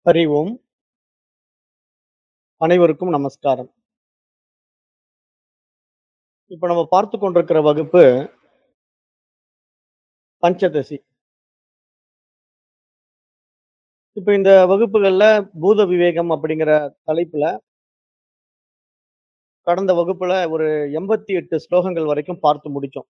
ஹரி ஓம். அனைவருக்கும் நமஸ்காரம். இப்ப நம்ம பார்த்துக் கொண்டிருக்கிற வகுப்பு பஞ்சதசி. இப்ப இந்த வகுப்புகள்ல பூத விவேகம் அப்படிங்கிற தலைப்புல கடந்த வகுப்புல ஒரு 88 ஸ்லோகங்கள் வரைக்கும் பார்த்து முடிச்சோம்.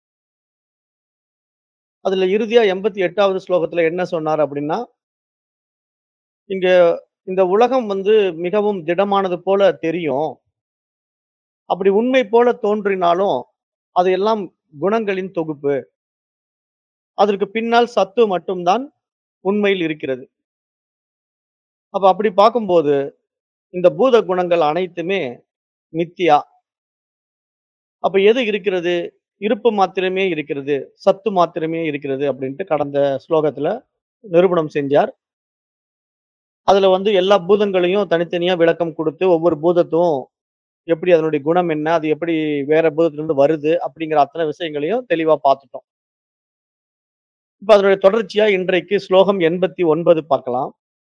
அதுல இறுதியா 88வது ஸ்லோகத்துல என்ன சொன்னார் அப்படின்னா, இங்க இந்த உலகம் வந்து மிகவும் திடமானது போல தெரியும். அப்படி உண்மை போல தோன்றினாலும், அது எல்லாம் குணங்களின் தொகுப்பு. அதற்கு பின்னால் சத்து மட்டும் தான் உண்மையில் இருக்கிறது. அப்ப அப்படி பார்க்கும்போது, இந்த பூத குணங்கள் அனைத்துமே மித்யா. அப்ப எது இருக்கிறது? இருப்பு மாத்திரமே இருக்கிறது. சத்து மாத்திரமே இருக்கிறது அப்படின்ட்டு கடந்த ஸ்லோகத்துல நிரூபணம் செஞ்சார். அதுல வந்து எல்லா பூதங்களையும் தனித்தனியா விளக்கம் குடுத்து, ஒவ்வொரு பூதத்தும் எப்படி அதனுடைய குணம் என்ன? அது எப்படி வேற பூதத்திலிருந்து வருது? அப்படிங்கிற அத்தனை விஷயங்களையும் தெளிவா பார்த்துட்டோம். இப்ப அதனுடைய தொடர்ச்சியா இன்றைக்கு ஸ்லோகம் 89 பார்க்கலாம்.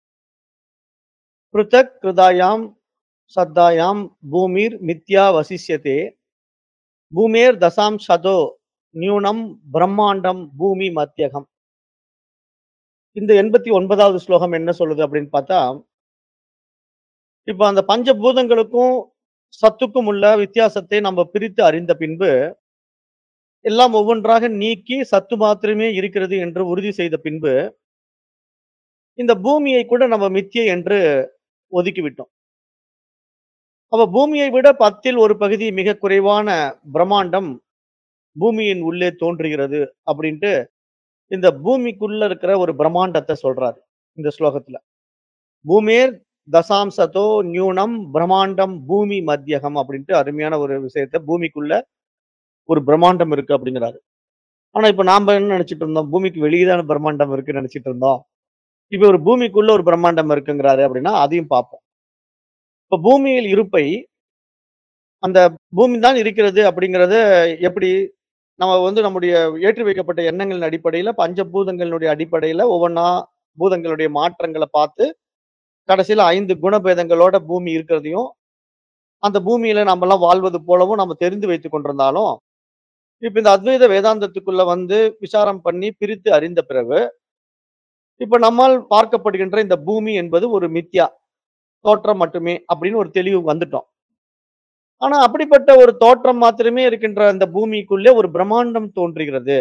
பிருதக் கிருதாயாம் சத்தாயாம் பூமிர் மித்யா வசிஷ்யதே. பூமேர் தசாம் ஷதோ நியூனம் பிரம்மாண்டம் பூமி மத்தியகம். இந்த 89வது ஸ்லோகம் என்ன சொல்லுது அப்படின்னு பார்த்தா, இப்ப அந்த பஞ்சபூதங்களுக்கும் சத்துக்கும் உள்ள வித்தியாசத்தை நம்ம பிரித்து அறிந்த பின்பு, எல்லாம் ஒவ்வொன்றாக நீக்கி சத்து மாத்திரமே இருக்கிறது என்று உறுதி செய்த பின்பு, இந்த பூமியை கூட நம்ம மித்யை என்று ஒதுக்கிவிட்டோம். அப்ப பூமியை விட 10ல் ஒரு பகுதி மிக குறைவான பிரம்மாண்டம் பூமியின் உள்ளே தோன்றுகிறது அப்படின்ட்டு, இந்த பூமிக்குள்ள இருக்கிற ஒரு பிரம்மாண்டத்த சொல்றாரு. இந்த ஸ்லோகத்துல. பூமேர் தசாம்சதோ நியூனம் பிரம்மாண்டம் பூமி மத்தியகம் அப்படின்ட்டு அருமையான ஒரு விஷயத்த பூமிக்குள்ள ஒரு பிரம்மாண்டம் இருக்கு அப்படிங்கிறாரு. ஆனா இப்ப நாம என்ன நினைச்சிட்டு இருந்தோம்? பூமிக்கு வெளிய தான பிரம்மாண்டம் இருக்குன்னு நினைச்சிட்டு இருந்தோம். இப்ப ஒரு பூமிக்குள்ள ஒரு பிரம்மாண்டம் இருக்குங்கிறாரு அப்படின்னா, அதையும் பார்ப்போம். இப்ப பூமியில் இருப்பை, அந்த பூமி தான் இருக்கிறது அப்படிங்கிறத எப்படி நம்ம வந்து நம்முடைய ஏற்றி வைக்கப்பட்ட எண்ணங்களின் அடிப்படையில, பஞ்சபூதங்களினுடைய அடிப்படையில ஒவ்வொன்னா பூதங்களுடைய மாற்றங்கள பார்த்து, கடைசியில 5 குணபேதங்களோட பூமி இருக்கிறதையும், அந்த பூமியில நாமெல்லாம் வாழ்வது போலவும் நம்ம தெரிந்து வைத்துக் கொண்டிருந்தாலும், இப்ப இந்த அத்வைத வேதாந்தத்துக்குள்ள வந்து விசாரம் பண்ணி பிரித்து அறிந்த பிறகு, இப்ப நம்மால் பார்க்கப்படுகின்ற இந்த பூமி என்பது ஒரு மித்யா. தோற்றம் மட்டுமே அப்படின்னு ஒரு தெளிவு வந்துட்டோம். ஆனா அப்படிப்பட்ட ஒரு தோற்றம் மாத்திரமே இருக்கின்ற அந்த பூமிக்குள்ளே ஒரு பிரம்மாண்டம் தோன்றுகிறது.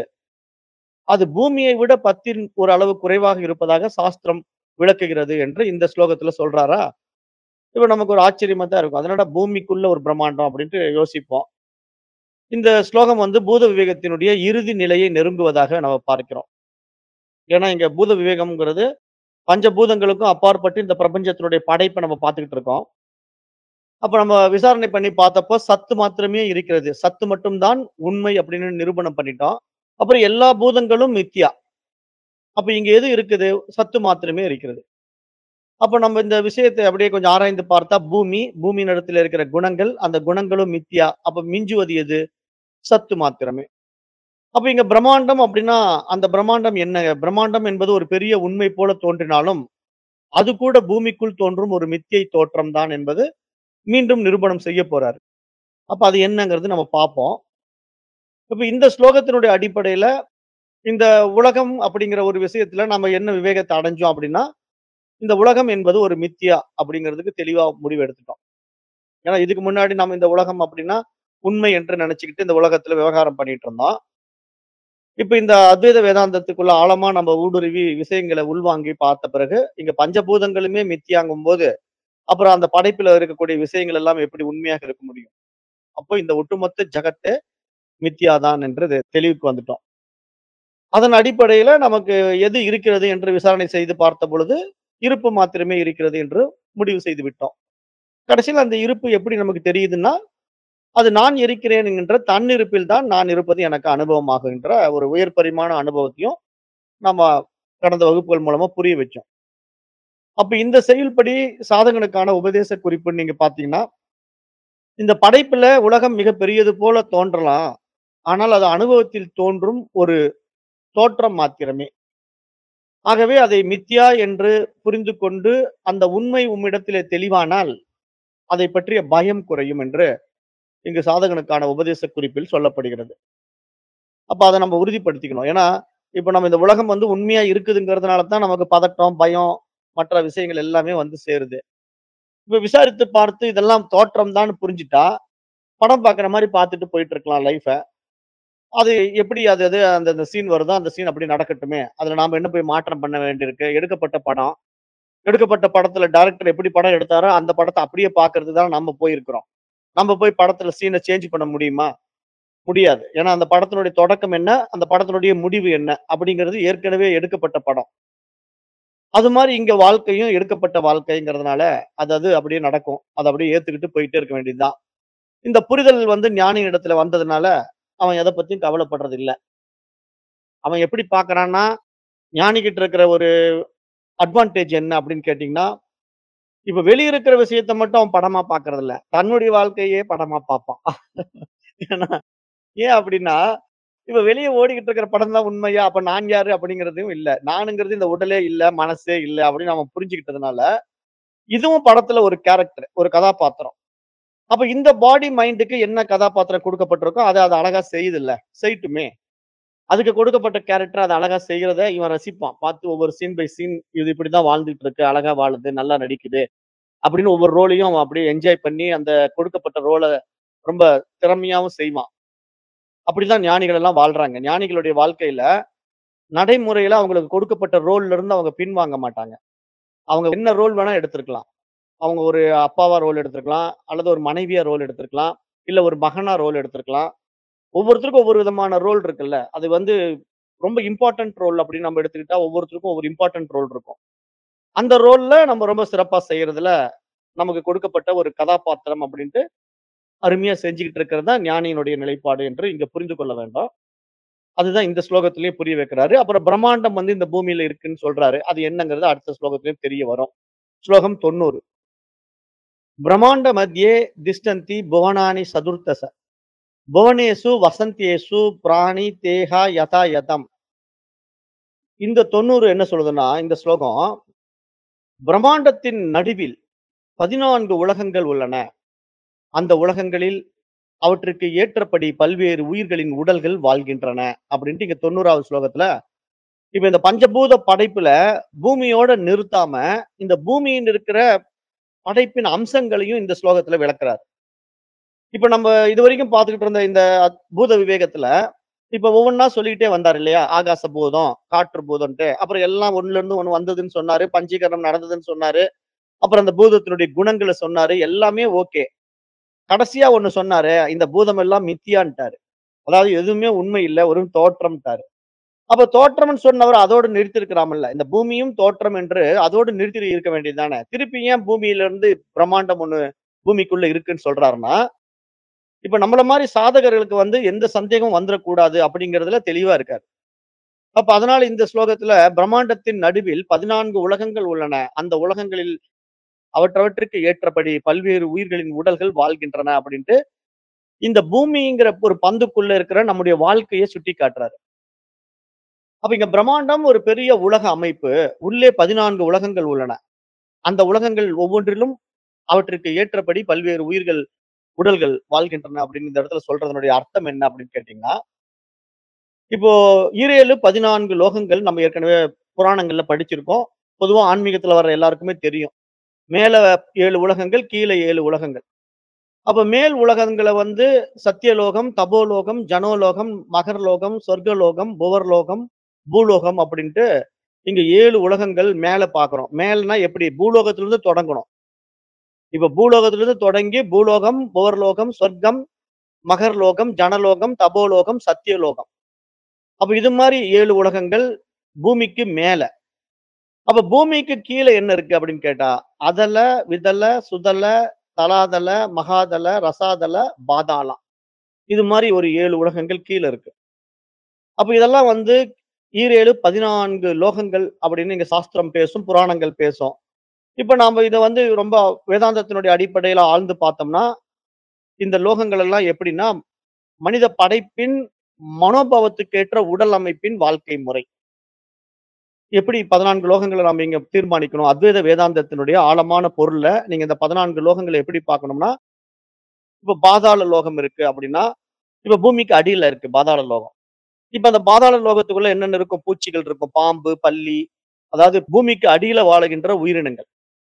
அது பூமியை விட 10ன் ஒரு அளவு குறைவாக இருப்பதாக சாஸ்திரம் விளக்குகிறது என்று இந்த ஸ்லோகத்துல சொல்றாரா? இப்ப நமக்கு ஒரு ஆச்சரியமா தான் இருக்கும். அதனடா பூமிக்குள்ள ஒரு பிரம்மாண்டம் அப்படின்ட்டு யோசிப்போம். இந்த ஸ்லோகம் வந்து பூத விவேகத்தினுடைய இறுதி நிலையை நெருங்குவதாக நம்ம பார்க்கிறோம். ஏன்னா இங்க பூத விவேகம்ங்கிறது பஞ்சபூதங்களுக்கும் அப்பாற்பட்டு இந்த பிரபஞ்சத்தினுடைய படைப்ப நம்ம பார்த்துக்கிட்டு இருக்கோம். அப்ப நம்ம விசாரணை பண்ணி பார்த்தப்போ சத்து மாத்திரமே இருக்கிறது. சத்து மட்டும் தான் உண்மை அப்படின்னு நிரூபணம் பண்ணிட்டோம். அப்புறம் எல்லா பூதங்களும் மித்யா. அப்ப இங்க எது இருக்குது? சத்து மாத்திரமே இருக்கிறது. அப்ப நம்ம இந்த விஷயத்தை அப்படியே கொஞ்சம் ஆராய்ந்து பார்த்தா பூமி, பூமியின் இடத்துல இருக்கிற குணங்கள், அந்த குணங்களும் மித்யா. அப்ப மிஞ்சுவது எது? சத்து மாத்திரமே. அப்ப இங்க பிரம்மாண்டம் அப்படின்னா, அந்த பிரம்மாண்டம் என்னங்க? பிரம்மாண்டம் என்பது ஒரு பெரிய உண்மை போல தோன்றினாலும், அது கூட பூமிக்குள் தோன்றும் ஒரு மித்யை தோற்றம் தான் என்பது மீண்டும் நிரூபணம் செய்ய போறாரு. அப்ப அது என்னங்கிறது நம்ம பார்ப்போம். இப்ப இந்த ஸ்லோகத்தினுடைய அடிப்படையில, இந்த உலகம் அப்படிங்கிற ஒரு விஷயத்துல நம்ம என்ன விவேகத்த அடைஞ்சோம் அப்படின்னா, இந்த உலகம் என்பது ஒரு மித்யா அப்படிங்கிறதுக்கு தெளிவா முடிவு எடுத்துட்டோம். ஏன்னா இதுக்கு முன்னாடி நம்ம இந்த உலகம் அப்படின்னா, உண்மை என்று நினைச்சுக்கிட்டு இந்த உலகத்துல விவகாரம் பண்ணிட்டு இருந்தோம். இப்ப இந்த அத்வைத வேதாந்தத்துக்குள்ள ஆழமா நம்ம ஊடுருவி விஷயங்கள உள்வாங்கி பார்த்த பிறகு, இங்க பஞ்சபூதங்களுமே மித்யாங்கும்போது, அப்புறம் அந்த படைப்பில இருக்கக்கூடிய விஷயங்கள் எல்லாம் எப்படி உண்மையாக இருக்க முடியும்? அப்போ இந்த ஒட்டுமொத்த ஜகத்தே மித்யா தான் என்று தெளிவுக்கு வந்துட்டோம். அதன் அடிப்படையில நமக்கு எது இருக்கிறது என்று விசாரணை செய்து பார்த்த பொழுது, இருப்பு மாத்திரமே இருக்கிறது என்று முடிவு செய்து விட்டோம். கடைசியில அந்த இருப்பு எப்படி நமக்கு தெரியுதுன்னா, அது நான் இருக்கிறேன் என்கின்ற தன்னிருப்பில் தான் நான் இருப்பது எனக்கு அனுபவமாகின்ற ஒரு உயர் பரிமாண அனுபவத்தையும், நம்ம கடந்த வகுப்புகள் மூலமா புரிய வச்சோம். அப்ப இந்த செயல்படி சாதகனுக்கான உபதேச குறிப்புன்னு நீங்க பார்த்தீங்கன்னா, இந்த படைப்புல உலகம் மிக பெரியது போல தோன்றலாம். ஆனால் அது அனுபவத்தில் தோன்றும் ஒரு தோற்றம் மாத்திரமே. ஆகவே அதை மித்யா என்று புரிந்து கொண்டு அந்த உண்மை உம்மிடத்திலே தெளிவானால் அதை பற்றிய பயம் குறையும் என்று இங்கு சாதகனுக்கான உபதேச குறிப்பில் சொல்லப்படுகிறது அப்ப அதை நம்ம உறுதிப்படுத்திக்கணும் ஏன்னா இப்ப நம்ம இந்த உலகம் வந்து உண்மையா இருக்குதுங்கிறதுனால தான் நமக்கு பதட்டம் பயம் மற்ற விஷயங்கள் எல்லாமே வந்து சேருது இப்ப விசாரித்து பார்த்து இதெல்லாம் தோற்றம் தான் புரிஞ்சுட்டா படம் பார்க்குற மாதிரி பார்த்துட்டு போயிட்டு இருக்கலாம் லைஃப அது எப்படி அது அது அந்த அந்த சீன் வருதோ அந்த சீன் அப்படி நடக்கட்டுமே அதுல நாம என்ன போய் மாற்றம் பண்ண வேண்டியிருக்கு எடுக்கப்பட்ட படம் எடுக்கப்பட்ட படத்துல டைரக்டர் எப்படி படம் எடுத்தாரோ அந்த படத்தை அப்படியே பார்க்கறதுக்கு தான் நம்ம போயிருக்கிறோம் நம்ம போய் படத்துல சீனை சேஞ்ச் பண்ண முடியுமா முடியாது ஏன்னா அந்த படத்தினுடைய தொடக்கம் என்ன அந்த படத்தினுடைய முடிவு என்ன அப்படிங்கிறது ஏற்கனவே எடுக்கப்பட்ட படம் அது மாதிரி இங்க வாழ்க்கையும் எடுக்கப்பட்ட வாழ்க்கைங்கிறதுனால அது அது அப்படியே நடக்கும் அதை அப்படியே ஏத்துக்கிட்டு போயிட்டே இருக்க வேண்டியதுதான் இந்த புரிதல் வந்து ஞானி இடத்துல வந்ததுனால அவன் எதை பத்தியும் கவலைப்படுறது இல்ல அவன் எப்படி பார்க்கறான்னா ஞானிகிட்ட இருக்கிற ஒரு அட்வான்டேஜ் என்ன அப்படின்னு கேட்டீங்கன்னா இப்ப வெளிய இருக்கிற விஷயத்த மட்டும் அவன் படமா பார்க்கறது இல்ல தன்னுடைய வாழ்க்கையே படமா பார்ப்பான் ஏன்னா ஏன் அப்படின்னா இப்ப வெளிய ஓடிக்கிட்டு இருக்கிற படம் தான் உண்மையா அப்ப நான் யாரு அப்படிங்கிறதும் இல்ல நானுங்கிறது இந்த உடலே இல்ல மனசே இல்ல அப்படின்னு அவன் புரிஞ்சுக்கிட்டதுனால இதுவும் படத்துல ஒரு கேரக்டர் ஒரு கதாபாத்திரம் அப்ப இந்த பாடி மைண்டுக்கு என்ன கதாபாத்திரம் கொடுக்கப்பட்டிருக்கோ அதை அது அழகா செய்யுது இல்ல செய்யட்டுமே அதுக்கு கொடுக்கப்பட்ட கேரக்டர் அதை அழகா செய்யறத இவன் ரசிப்பான் பார்த்து ஒவ்வொரு சீன் பை சீன் இது இப்படிதான் வாழ்ந்துட்டு இருக்கு அழகா வாழுது நல்லா நடிக்குது அப்படின்னு ஒவ்வொரு ரோலையும் அவன் அப்படியே என்ஜாய் பண்ணி அந்த கொடுக்கப்பட்ட ரோலை ரொம்ப திறமையாவும் செய்வான் அப்படிதான் ஞானிகள் எல்லாம் வாழ்றாங்க ஞானிகளுடைய வாழ்க்கையில நடைமுறையில அவங்களுக்கு கொடுக்கப்பட்ட ரோல்ல இருந்து அவங்க பின்வாங்க மாட்டாங்க அவங்க என்ன ரோல் வேணா எடுத்திருக்கலாம் அவங்க ஒரு அப்பாவா ரோல் எடுத்திருக்கலாம் அல்லது ஒரு மனைவியா ரோல் எடுத்திருக்கலாம் இல்ல ஒரு மகனா ரோல் எடுத்திருக்கலாம் ஒவ்வொருத்தருக்கும் ஒவ்வொரு விதமான ரோல் இருக்குல்ல அது வந்து ரொம்ப இம்பார்ட்டன்ட் ரோல் அப்படின்னு நம்ம எடுத்துக்கிட்டா ஒவ்வொருத்தருக்கும் ஒவ்வொரு இம்பார்ட்டன்ட் ரோல் இருக்கும் அந்த ரோல்ல நம்ம ரொம்ப சிறப்பா செய்யறதுல நமக்கு கொடுக்கப்பட்ட ஒரு கதாபாத்திரம் அப்படின்ட்டு அருமையா செஞ்சுக்கிட்டு இருக்கிறது தான் ஞானியினுடைய நிலைப்பாடு என்று இங்க புரிந்து கொள்ள வேண்டும் அதுதான் இந்த ஸ்லோகத்திலேயே புரிய வைக்கிறாரு அப்புறம் பிரம்மாண்டம் வந்து இந்த பூமியில இருக்குன்னு சொல்றாரு அது என்னங்கிறது அடுத்த ஸ்லோகத்திலேயே தெரிய வரும் ஸ்லோகம் தொண்ணூறு பிரம்மாண்ட மத்தியே திஷ்டந்தி புவனானி சதுர்த்தச புவனேசு வசந்தியேசு பிராணி தேகா யதா யதம் இந்த தொண்ணூறு என்ன சொல்லுதுன்னா இந்த ஸ்லோகம் பிரம்மாண்டத்தின் நடுவில் பதினான்கு உலகங்கள் உள்ளன அந்த உலகங்களில் அவற்றுக்கு ஏற்றபடி பல்வேறு உயிர்களின் உடல்கள் வாழ்கின்றன அப்படின்ட்டு இங்க தொண்ணூறாவது ஸ்லோகத்துல இப்ப இந்த பஞ்சபூத படைப்புல பூமியோட நிறுத்தாம இந்த பூமியின் இருக்கிற படைப்பின் அம்சங்களையும் இந்த ஸ்லோகத்துல விளக்குறாரு இப்ப நம்ம இது வரைக்கும் பார்த்துக்கிட்டு இருந்த இந்த அத்- பூத விவேகத்துல இப்ப ஒவ்வொன்றா சொல்லிக்கிட்டே வந்தார் இல்லையா ஆகாச பூதம் காற்று பூதம்ட்டு அப்புறம் எல்லாம் ஒண்ணுல இருந்து ஒண்ணு வந்ததுன்னு சொன்னாரு பஞ்சீகரணம் நடந்ததுன்னு சொன்னாரு அப்புறம் அந்த பூதத்தினுடைய குணங்களை சொன்னாரு எல்லாமே ஓகே கடைசியா ஒண்ணு சொன்னாரு இந்த பூதம் எல்லாம் மித்தியான்ட்டாரு அதாவது எதுவுமே உண்மை இல்ல ஒரு தோற்றம்ட்டாரு அப்ப தோற்றம்னு சொன்னவர் அதோடு நிறுத்திருக்கிறாமல்ல இந்த பூமியும் தோற்றம் என்று அதோடு நிறுத்தி இருக்க வேண்டியதுதானே திருப்பி ஏன் பூமியில இருந்து பிரம்மாண்டம் ஒண்ணு பூமிக்குள்ள இருக்குன்னு சொல்றாருன்னா இப்ப நம்மள மாதிரி சாதகர்களுக்கு வந்து எந்த சந்தேகமும் வந்துடக்கூடாது அப்படிங்கறதுல தெளிவா இருக்காரு அப்ப அதனால இந்த ஸ்லோகத்துல பிரம்மாண்டத்தின் நடுவில் பதினான்கு உலகங்கள் உள்ளன அந்த உலகங்களில் அவற்றவற்றுக்கு ஏற்றபடி பல்வேறு உயிர்களின் உடல்கள் வாழ்கின்றன அப்படின்ட்டு இந்த பூமிங்கிற ஒரு பந்துக்குள்ள இருக்கிற நம்முடைய வாழ்க்கையை சுட்டி காட்டுறாரு அப்ப இங்க பிரம்மாண்டம் ஒரு பெரிய உலக அமைப்பு உள்ளே பதினான்கு உலகங்கள் உள்ளன அந்த உலகங்கள் ஒவ்வொன்றிலும் அவற்றுக்கு ஏற்றபடி பல்வேறு உயிர்கள் உடல்கள் வாழ்கின்றன அப்படின்னு இந்த இடத்துல சொல்றதனுடைய அர்த்தம் என்ன அப்படின்னு கேட்டீங்கன்னா இப்போ ஈரேழு பதினான்கு லோகங்கள் நம்ம ஏற்கனவே புராணங்கள்ல படிச்சிருக்கோம் பொதுவா ஆன்மீகத்துல வர்ற எல்லாருக்குமே தெரியும் மேல ஏழு உலகங்கள் கீழே ஏழு உலகங்கள் அப்ப மேல் உலகங்களை வந்து சத்தியலோகம் தபோலோகம் ஜனோலோகம் மகர்லோகம் சொர்க்கலோகம் புவர்லோகம் பூலோகம் அப்படின்ட்டு இங்க ஏழு உலகங்கள் மேல பாக்குறோம் மேல்னா எப்படி பூலோகத்திலிருந்து தொடங்கணும் இப்ப பூலோகத்திலிருந்து தொடங்கி பூலோகம் புவர்லோகம் சொர்க்கம் மகர்லோகம் ஜனலோகம் தபோலோகம் சத்தியலோகம் அப்ப இது மாதிரி ஏழு உலகங்கள் பூமிக்கு மேல அப்ப பூமிக்கு கீழே என்ன இருக்கு அப்படின்னு கேட்டா அதல விதல சுதல தலாதல மகாதல ரசாதல பாதாளம் இது மாதிரி ஒரு ஏழு உலகங்கள் கீழே இருக்கு அப்ப இதெல்லாம் வந்து ஈரேழு பதினான்கு லோகங்கள் அப்படின்னு இங்க சாஸ்திரம் பேசும் புராணங்கள் பேசும் இப்ப நாம இதை வந்து ரொம்ப வேதாந்தத்தினுடைய அடிப்படையில ஆழ்ந்து பார்த்தோம்னா இந்த லோகங்கள் எல்லாம் எப்படின்னா மனித படைப்பின் மனோபாவத்துக்கு ஏற்ற உடல் அமைப்பின் வாழ்க்கை முறை எப்படி 14 லோகங்கள நாம இங்க தீர்மானிக்கணும்? அத்வைத வேதாந்தத்தினுடைய ஆழமான பொருள நீங்க இந்த 14 லோகங்கள எப்படி பார்க்கணும்னா, இப்ப பாதாள லோகம் இருக்கு அப்படின்னா, இப்ப பூமிக்கு அடியில இருக்கு பாதாள லோகம். இப்ப அந்த பாதாள லோகத்துக்குள்ள என்னென்ன இருக்கும்? பூச்சிகள் இருக்கும். பாம்பு, பல்லி அதாவது பூமிக்கு அடியில வாழுகின்ற உயிரினங்கள்.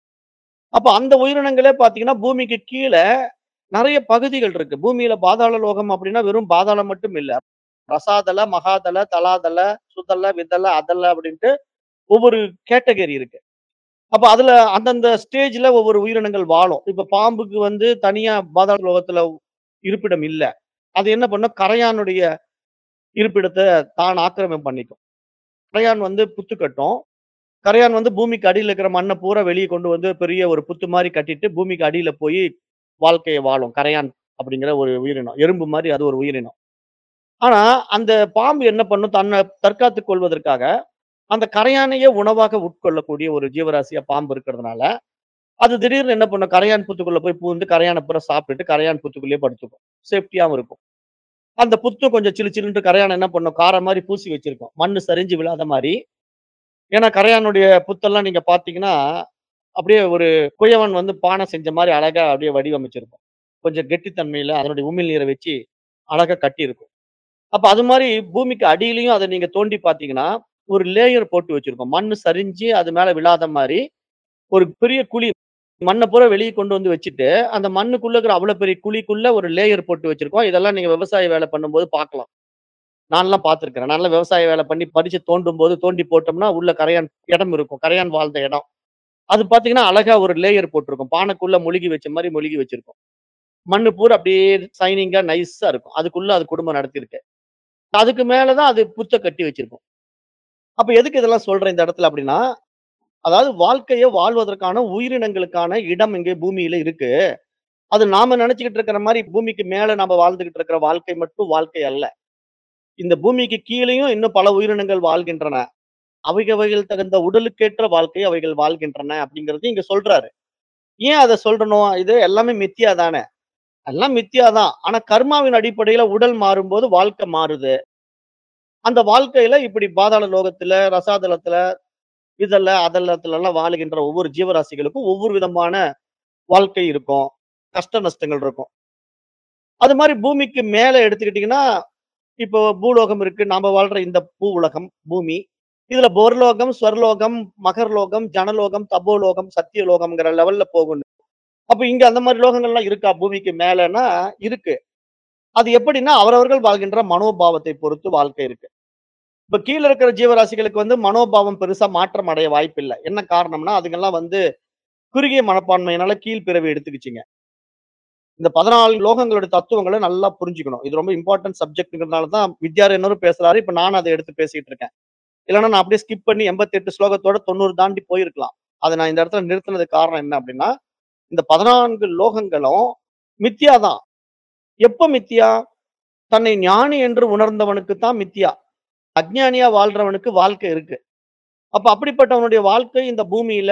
அப்ப அந்த உயிரினங்களே பார்த்தீங்கன்னா, பூமிக்கு கீழ நெறைய பகுதிகள் இருக்கு. பூமியில பாதாள லோகம் அப்படின்னா வெறும் பாதாளம் மட்டும் இல்ல. ரசாதல, மகாதல, தலாதல, சுதல, விதல, அதல அப்படின்ட்டு ஒவ்வொரு கேட்டகரி இருக்கு. அப்ப அதுல அந்தந்த ஸ்டேஜ்ல ஒவ்வொரு உயிரினங்கள் வாழும். இப்ப பாம்புக்கு வந்து தனியா பாதாள லோகத்துல இருப்பிடம் இல்ல. அது என்ன பண்ணும்? கரையானுடைய இருப்பிடத்த தான் ஆக்கிரமிப்பு பண்ணிக்கும். கரையான் வந்து புத்து கட்டும். கரையான் வந்து பூமிக்கு அடியில இருக்கிற மண்ண பூரா வெளிய கொண்டு வந்து பெரிய ஒரு புத்து மாரி கட்டிட்டு, பூமிக்கு அடியில போய் வாழ்க்கைய வாழும். கரையான் அப்படிங்கிற ஒரு உயிரினம். எறும்பு மாரி அது ஒரு உயிரினம். ஆனா, அந்த பாம்பு என்ன பண்ணும்? தன்ன தற்காத்துக் கொள்வதற்காக, அந்த கரையானையே உணவாக உட்கொள்ளக்கூடிய ஒரு ஜீவராசியா பாம்பு இருக்கிறதுனால, அது திடீர்னு என்ன பண்ணும்? கரையான் புத்துக்குள்ள போய் பூந்து கரையான பூரா சாப்பிட்டுட்டு கரையான் புத்துக்குள்ளேயே படுத்துக்கும். சேஃப்டியாவும் இருக்கும். அந்த புத்தும் கொஞ்சம் சிலு சிலுன்ட்டு கரையான் என்ன பண்ணும்? கார மாரி பூசி வச்சிருக்கும். மண்ணு சரிஞ்சு விழாத மாரி. ஏன்னா, கரையானுடைய புத்தெல்லாம் நீங்க பார்த்தீங்கன்னா, அப்படியே ஒரு குயவன் வந்து பானை செஞ்ச மாரி அழகா அப்படியே வடிவமைச்சிருக்கும். கொஞ்சம் கெட்டித்தன்மையில அதனுடைய உமிழ் நீரை வச்சு அழகா கட்டியிருக்கும். அப்ப அது மாரி பூமிக்கு அடியிலயும் அத நீங்க தோண்டி பார்த்தீங்கன்னா, ஒரு லேயர் போட்டு வச்சிருக்கும். மண்ணு சரிஞ்சு அது மேல விழாத மாரி, ஒரு பெரிய குழி மண்ண பூரா வெளிய கொண்டு வந்து வச்சுட்டு, அந்த மண்ணுக்குள்ள இருக்கிற அவ்வளோ பெரிய குழிக்குள்ள ஒரு லேயர் போட்டு வச்சிருக்கோம். இதெல்லாம் நீங்க விவசாய வேலை பண்ணும்போது பார்க்கலாம். நான்லாம் பார்த்துருக்கிறேன். நான்லாம் விவசாய வேலை பண்ணி பறிச்சு தோண்டும்போது, தோண்டி போட்டோம்னா, உள்ள கரையான் இடம் இருக்கும். கரையான் வாழ்ந்த இடம். அது பார்த்தீங்கன்னா, அழகா ஒரு லேயர் போட்டிருக்கும். பானைக்குள்ள மொழுகி வச்ச மாரி மொழுகி வச்சிருக்கும். மண்ணு பூரா அப்படியே ஷைனிங்கா நைஸா இருக்கும். அதுக்குள்ள அது குடும்பம் நடத்தியிருக்கு. அதுக்கு மேல தான் அது புத்த கட்டி வச்சிருக்கும். அப்ப எதுக்கு இதெல்லாம் சொல்றேன் இந்த இடத்துல அப்படின்னா, அதாவது வாழ்க்கைய வாழ்வதற்கான உயிரினங்களுக்கான இடம் இங்கே பூமியில இருக்கு. அது நாம நெனச்சுக்கிட்டு இருக்கிற மாரி பூமிக்கு மேல நாம வாழ்ந்துகிட்டு இருக்கிற வாழ்க்கை மட்டும் வாழ்க்கை அல்ல. இந்த பூமிக்கு கீழேயும் இன்னும் பல உயிரினங்கள் வாழ்கின்றன. அவைகவைகள் தகுந்த உடலுக்கேற்ற வாழ்க்கை அவைகள் வாழ்கின்றன அப்படிங்கிறது இங்க சொல்றாரு. ஏன் அத சொல்லணும்? இது எல்லாமே மித்யா தானே. எல்லாம் மித்யா தான். ஆனா கர்மாவின் அடிப்படையில உடல் மாறும்போது வாழ்க்கை மாறுது. அந்த வாழ்க்கையில இப்படி பாதாள லோகத்துல, ரசாதலத்துல, இதல்ல, அதலத்துலலாம் வாழுகின்ற ஒவ்வொரு ஜீவராசிகளுக்கும் ஒவ்வொரு விதமான வாழ்க்கை இருக்கும். கஷ்ட நஷ்டங்கள் இருக்கும். அது மாரி பூமிக்கு மேல எடுத்துக்கிட்டீங்கன்னா, இப்போ பூலோகம் இருக்கு. நாம வாழ்ற இந்த பூ உலகம், பூமி. இதுல பொர்லோகம், ஸ்வர்லோகம், மகர்லோகம், ஜனலோகம், தபோலோகம், சத்தியலோகம்ங்கிற லெவல்ல போகும். அப்ப இங்க அந்த மாரி லோகங்கள்லாம் இருக்கா பூமிக்கு மேலன்னா, இருக்கு. அது எப்படின்னா, அவரவர்கள் வாழ்கின்ற மனோபாவத்தை பொறுத்து வாழ்க்கை இருக்கு. இப்ப கீழ இருக்கிற ஜீவராசிகளுக்கு வந்து மனோபாவம் பெருசா மாற்றம் அடைய வாய்ப்பில்ல. என்ன காரணம்னா, அதுங்கலாம் வந்து குறுகிய மனப்பான்மையினால கீழ் பிறவி எடுத்துக்கிச்சுங்க. இந்த 14 லோகங்களோட தத்துவங்கள நல்லா புரிஞ்சுக்கணும். இது ரொம்ப இம்பார்ட்டன்ட் சப்ஜெக்ட்ங்கிறதுனால தான் வித்யாரண்யரும் பேசுறாரு. இப்ப நானும் அத எடுத்து பேசிட்டு இருக்கேன். இல்லன்னா நான் அப்படியே ஸ்கிப் பண்ணி 88 ஸ்லோகத்தோட 90 தாண்டி போயிருக்கலாம். அத நான் இந்த இடத்துல நிறுத்துனதுக்கு காரணம் என்ன அப்படின்னா, இந்த 14 லோகங்களும் மித்யா தான். எப்ப மித்யா? தன்னை ஞானி என்று உணர்ந்தவனுக்கு தான் மித்யா. அஞ்ஞானியா வாழ்றவனுக்கு வாழ்க்கை இருக்கு. அப்ப அப்படிப்பட்டவனுடைய வாழ்க்கை இந்த பூமியில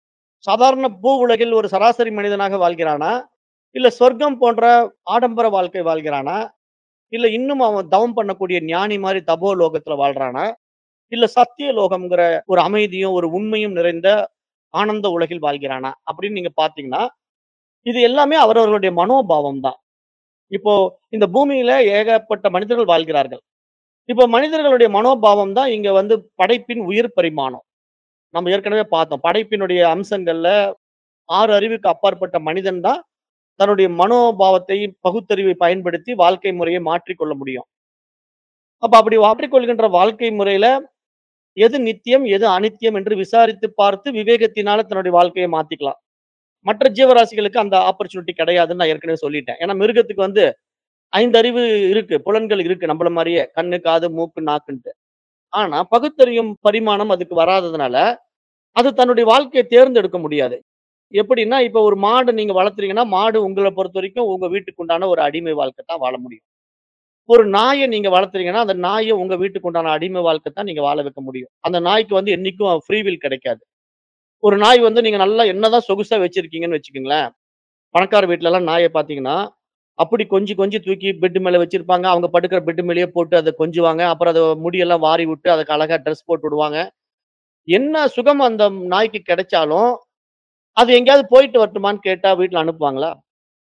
சாதாரண பூ உலகில் ஒரு சராசரி மனிதனாக வாழ்கிறானா? இல்ல சொர்க்கம் போன்ற ஆடம்பர வாழ்க்கை வாழ்கிறானா? இல்ல இன்னும் அவன் தவம் பண்ணக்கூடிய ஞானி மாரி தபோ லோகத்துல வாழ்றானா? இல்ல சத்திய லோகம்ங்கிற ஒரு அமைதியும், ஒரு உண்மையும் நிறைந்த ஆனந்த உலகில் வாழ்கிறானா? அப்படின்னு நீங்க பார்த்தீங்கன்னா, இது எல்லாமே அவரவர்களுடைய மனோபாவம் தான். இப்போ இந்த பூமியில ஏகப்பட்ட மனிதர்கள் வாழ்கிறார்கள். இப்போ மனிதர்களுடைய மனோபாவம் தான் இங்க வந்து படைப்பின் உயிர் பரிமாணம். நம்ம ஏற்கனவே பார்த்தோம். படைப்பினுடைய அம்சங்கள்ல 6 அறிவுக்கு அப்பாற்பட்ட மனிதன் தான் தன்னுடைய மனோபாவத்தை, பகுத்தறிவை பயன்படுத்தி வாழ்க்கை முறையை மாற்றிக்கொள்ள முடியும். அப்ப அப்படி மாற்றிக்கொள்கின்ற வாழ்க்கை முறையில எது நித்தியம், எது அநித்தியம் என்று விசாரித்து பார்த்து விவேகத்தினால தன்னுடைய வாழ்க்கைய மாத்திக்கலாம். மற்ற ஜீவராசிகளுக்கு அந்த ஆப்பர்ச்சுனிட்டி கிடையாதுன்னு நான் ஏற்கனவே சொல்லிட்டேன். ஏன்னா மிருகத்துக்கு வந்து 5 அறிவு இருக்கு. புலன்கள் இருக்கு நம்மள மாரியே. கண்ணு, காது, மூக்கு, நாக்குன்ட்டு. ஆனா பகுத்தறியும் பரிமாணம் அதுக்கு வராததுனால, அது தன்னுடைய வாழ்க்கைய தேர்ந்தெடுக்க முடியாது. எப்படின்னா, இப்ப ஒரு மாடு நீங்க வளர்த்துறீங்கன்னா, மாடு உங்கள பொறுத்தவரைக்கும் உங்க வீட்டுக்கு உண்டான ஒரு அடிமை வாழ்க்கை தான் வாழ முடியும். ஒரு நாய நீங்க வளர்த்துறீங்கன்னா, அந்த நாய உங்க வீட்டுக்கு உண்டான அடிமை வாழ்க்கை தான் நீங்க வாழ வைக்க முடியும். அந்த நாய்க்கு வந்து என்னைக்கும் ஃப்ரீ வில் கிடைக்காது. ஒரு நாய் வந்து நீங்க நல்லா என்னதான் சொகுசா வச்சிருக்கீங்கன்னு வச்சுக்கங்களேன். பணக்கார வீட்லலாம் நாய பார்த்தீங்கன்னா, அப்படி கொஞ்சி கொஞ்சி தூக்கி பெட் மேல வச்சிருப்பாங்க. அவங்க படுக்கிற பெட் மேலேயே போட்டு அத கொஞ்சுவாங்க. அப்புறம் அத முடியெல்லாம் வாரி விட்டு அதுக்கு அழகா ட்ரெஸ் போட்டு விடுவாங்க. என்ன சுகம் அந்த நாய்க்கு கிடைச்சாலும், அது எங்கேயாவது போயிட்டு வரட்டுமான்னு கேட்டா வீட்ல அனுப்புவாங்களா?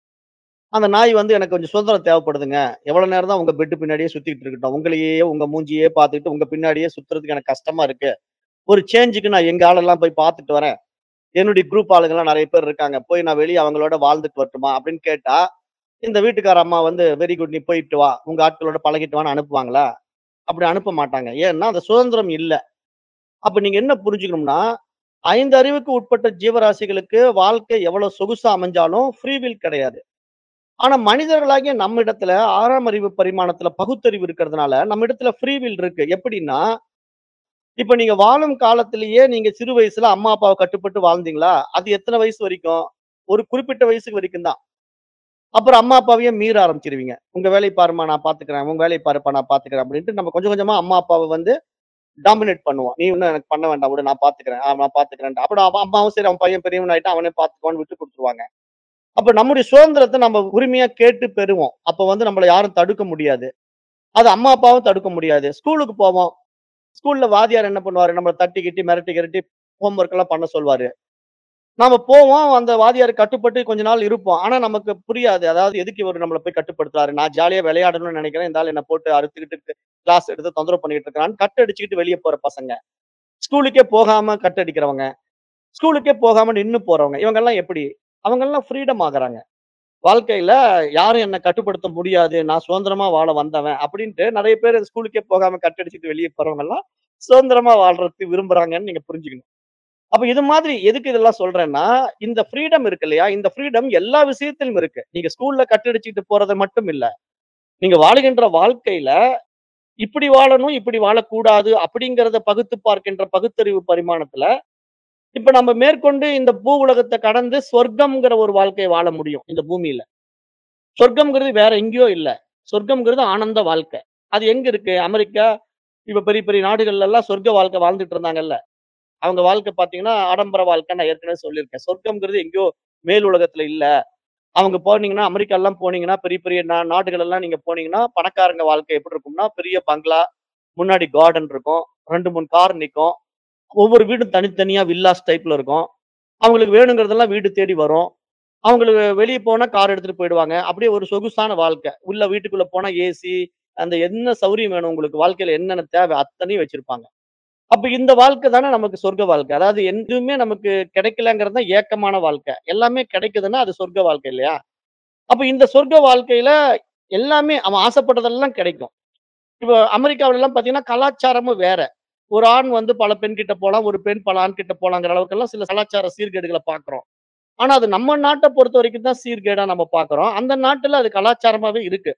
அந்த நாய் வந்து எனக்கு கொஞ்சம் சுதந்திரம் தேவைப்படுதுங்க. எவ்வளவு நேரம் தான் உங்க பெட் பின்னாடியே சுத்திட்டு இருக்கட்டும். உங்களையே, உங்க மூஞ்சியே பார்த்துட்டு உங்க பின்னாடியே சுத்துறதுக்கு எனக்கு கஷ்டமா இருக்கு. ஒரு சேஞ்சுக்கு நான் எங்க ஆளெல்லாம் போய் பார்த்துட்டு வரேன். என்னுடைய குரூப் ஆளுங்கலாம் நெறைய பேர் இருக்காங்க. போய் நான் வெளிய அவங்களோட வாழ்ந்துட்டு வரட்டுமா? அப்படின்னு கேட்டா, இந்த வீட்டுக்கார அம்மா வந்து வெரி குட் நீ போயிட்டு வா. உங்க ஆட்களோட பழகிட்டு வான்னு அனுப்புவாங்களா? அப்படி அனுப்ப மாட்டாங்க. ஏன்னா, அந்த சுதந்திரம் இல்ல. அப்ப நீங்க என்ன புரிஞ்சுக்கணும்னா, 5 அறிவுக்கு உட்பட்ட ஜீவராசிகளுக்கு வாழ்க்கை எவ்வளவு சொகுசா அமைஞ்சாலும் ஃப்ரீ வில் கிடையாது. ஆனா மனிதர்களாகிய நம்மிடத்துல 6ஆம் அறிவு பரிமாணத்துல பகுத்தறிவு இருக்கிறதுனால, நம்மிடத்துல ஃப்ரீ வில் இருக்கு. எப்படின்னா, இப்ப நீங்க வாழும் காலத்திலேயே நீங்க சிறு வயசுல அம்மா, அப்பாவ கட்டுப்பட்டு வாழ்ந்தீங்களா? அது எத்தன வயசு வரைக்கும்? ஒரு குறிப்பிட்ட வயசுக்கு வரைக்கும் தான். அப்புறம் அம்மா, அப்பாவையே மீற ஆரம்பிச்சுருவீங்க. "உங்க வேலைய பாரும்மா நான் பார்த்துக்கிறேன். உங்க வேலைய பாருப்பா நான் பார்த்துக்கிறேன்." அப்படின்ட்டு நம்ம கொஞ்சம் கொஞ்சமா அம்மா, அப்பாவ வந்து டாமினேட் பண்ணுவோம். "நீ ஒண்ணும் எனக்கு பண்ண வேண்டாம் விடு நான் பார்த்துக்கிறேன். ஆ நான் பார்த்துக்கிறேன்ட்டு." அப்புறம் அவன் அம்மாவும் சரி அவன் பையன் பெரியவன் ஆயிட்டான். அவனே பார்த்துக்குவான்னு விட்டு குடுத்துருவாங்க. அப்ப நம்முடைய சுதந்திரத்த நம்ம உரிமையா கேட்டு பெறுவோம். அப்ப வந்து நம்மள யாரும் தடுக்க முடியாது. அது அம்மா, அப்பாவும் தடுக்க முடியாது. ஸ்கூலுக்கு போவோம். ஸ்கூல்ல வாத்தியார் என்ன பண்ணுவாரு? நம்மள தட்டி கிட்டி, மிரட்டி கிரட்டி ஹோம் ஒர்க் எல்லாம் பண்ண சொல்வாரு. நாம போவோம். அந்த வாத்தியாருக்கு கட்டுப்பட்டு கொஞ்ச நாள் இருப்போம். ஆனா நமக்கு புரியாது. அதாவது எதுக்கு இவரு நம்மள போய் கட்டுப்படுத்துறாரு? நான் ஜாலியா விளையாடணும்னு நெனைக்கிறேன். இந்த ஆள் என்ன போட்டு அறுத்துக்கிட்டு கிளாஸ் எடுத்து தொந்தரவு பண்ணிட்டு இருக்கிறான்னு கட் அடிச்சுக்கிட்டு வெளிய போற பசங்க. ஸ்கூலுக்கே போகாம கட் அடிக்கிறவங்க. ஸ்கூலுக்கே போகாம நின்னு போறவங்க. இவங்கெல்லாம் எப்படி? அவங்கெல்லாம் ஃப்ரீடம் ஆகுறாங்க. வாழ்க்கையில யாரும் என்ன கட்டுப்படுத்த முடியாது. நான் சுதந்திரமா வாழ வந்தவன். அப்படின்ட்டு நெறைய பேர் ஸ்கூலுக்கே போகாம கட் அடிச்சுட்டு வெளிய போறவங்கலாம் சுதந்திரமா வாழ்றதுக்கு விரும்புறாங்கன்னு நீங்க புரிஞ்சுக்கணும். அப்ப இது மாதிரி எதுக்கு இதெல்லாம் சொல்றேன்னா, இந்த ஃப்ரீடம் இருக்கு இல்லையா? இந்த ஃப்ரீடம் எல்லா விஷயத்திலும் இருக்கு. நீங்க ஸ்கூல்ல கட் அடிச்சுட்டு போறது மட்டும் இல்ல. நீங்க வாழுகின்ற வாழ்க்கையில இப்படி வாழணும், இப்படி வாழக்கூடாது அப்படிங்கிறத பகுத்து பார்க்கின்ற பகுத்தறிவு பரிமாணத்துல, இப்ப நம்ம மேற்கொண்டு இந்த பூ உலகத்த கடந்து சொர்க்கம்ங்கிற ஒரு வாழ்க்கைய வாழ முடியும் இந்த பூமியில. சொர்க்கம்ங்கிறது வேற எங்கேயோ இல்ல. சொர்க்கம்ங்கிறது ஆனந்த வாழ்க்கை. அது எங்க இருக்கு? அமெரிக்கா, இப்ப பெரிய பெரிய நாடுகள்ல எல்லாம் சொர்க்க வாழ்க்கை வாழ்ந்துட்டு இருந்தாங்கல்ல. அவங்க வாழ்க்கை பார்த்தீங்கன்னா, ஆடம்பர வாழ்க்கை நான் ஏற்கனவே சொல்லியிருக்கேன். சொர்க்கம்ங்கிறது எங்கேயோ மேல் உலகத்துல இல்ல. அவங்க போனீங்கன்னா, அமெரிக்காலாம் போனீங்கன்னா, பெரிய பெரிய நா நாடுகள் எல்லாம் நீங்க போனீங்கன்னா, பணக்காரங்க வாழ்க்கை எப்படி இருக்கும்னா, பெரிய பங்களா, முன்னாடி கார்டன் இருக்கும். 2, 3 கார் நிக்கும். ஒவ்வொரு வீடும் தனித்தனியா வில்லாஸ் டைப்ல இருக்கும். அவங்களுக்கு வேணுங்கிறதெல்லாம் வீடு தேடி வரும். அவங்களுக்கு வெளிய போனா கார் எடுத்துட்டு போயிடுவாங்க. அப்படியே ஒரு சொகுசான வாழ்க்கை. உள்ள வீட்டுக்குள்ள போனா ஏசி, அந்த என்ன சௌரியம் வேணும் உங்களுக்கு வாழ்க்கையில என்னென்ன தேவை அத்தனையும் வச்சிருப்பாங்க. அப்ப இந்த வாழ்க்கை தானே நமக்கு சொர்க்க வாழ்க்கை. அதாவது எதுவுமே நமக்கு கிடைக்கலங்கிறது தான் ஏக்கமான வாழ்க்கை. எல்லாமே கிடைக்குதுன்னா அது சொர்க்க வாழ்க்கை இல்லையா? அப்ப இந்த சொர்க்க வாழ்க்கையில எல்லாமே அவன் ஆசைப்பட்டதெல்லாம் கிடைக்கும். இப்ப அமெரிக்காவுலலாம் பார்த்தீங்கன்னா, கலாச்சாரமும் வேற. ஒரு ஆண் வந்து பல பெண் கிட்ட போலாம். ஒரு பெண் பல ஆண் கிட்ட போலாங்கிற அளவுக்கெல்லாம் சில கலாச்சார சீர்கேடுகள பார்க்கிறோம். ஆனா அது நம்ம நாட்ட பொறுத்தவரைக்கும் தான் சீர்கேடா நம்ம பார்க்கிறோம். அந்த நாட்டுல அது கலாச்சாரமாவே இருக்கு.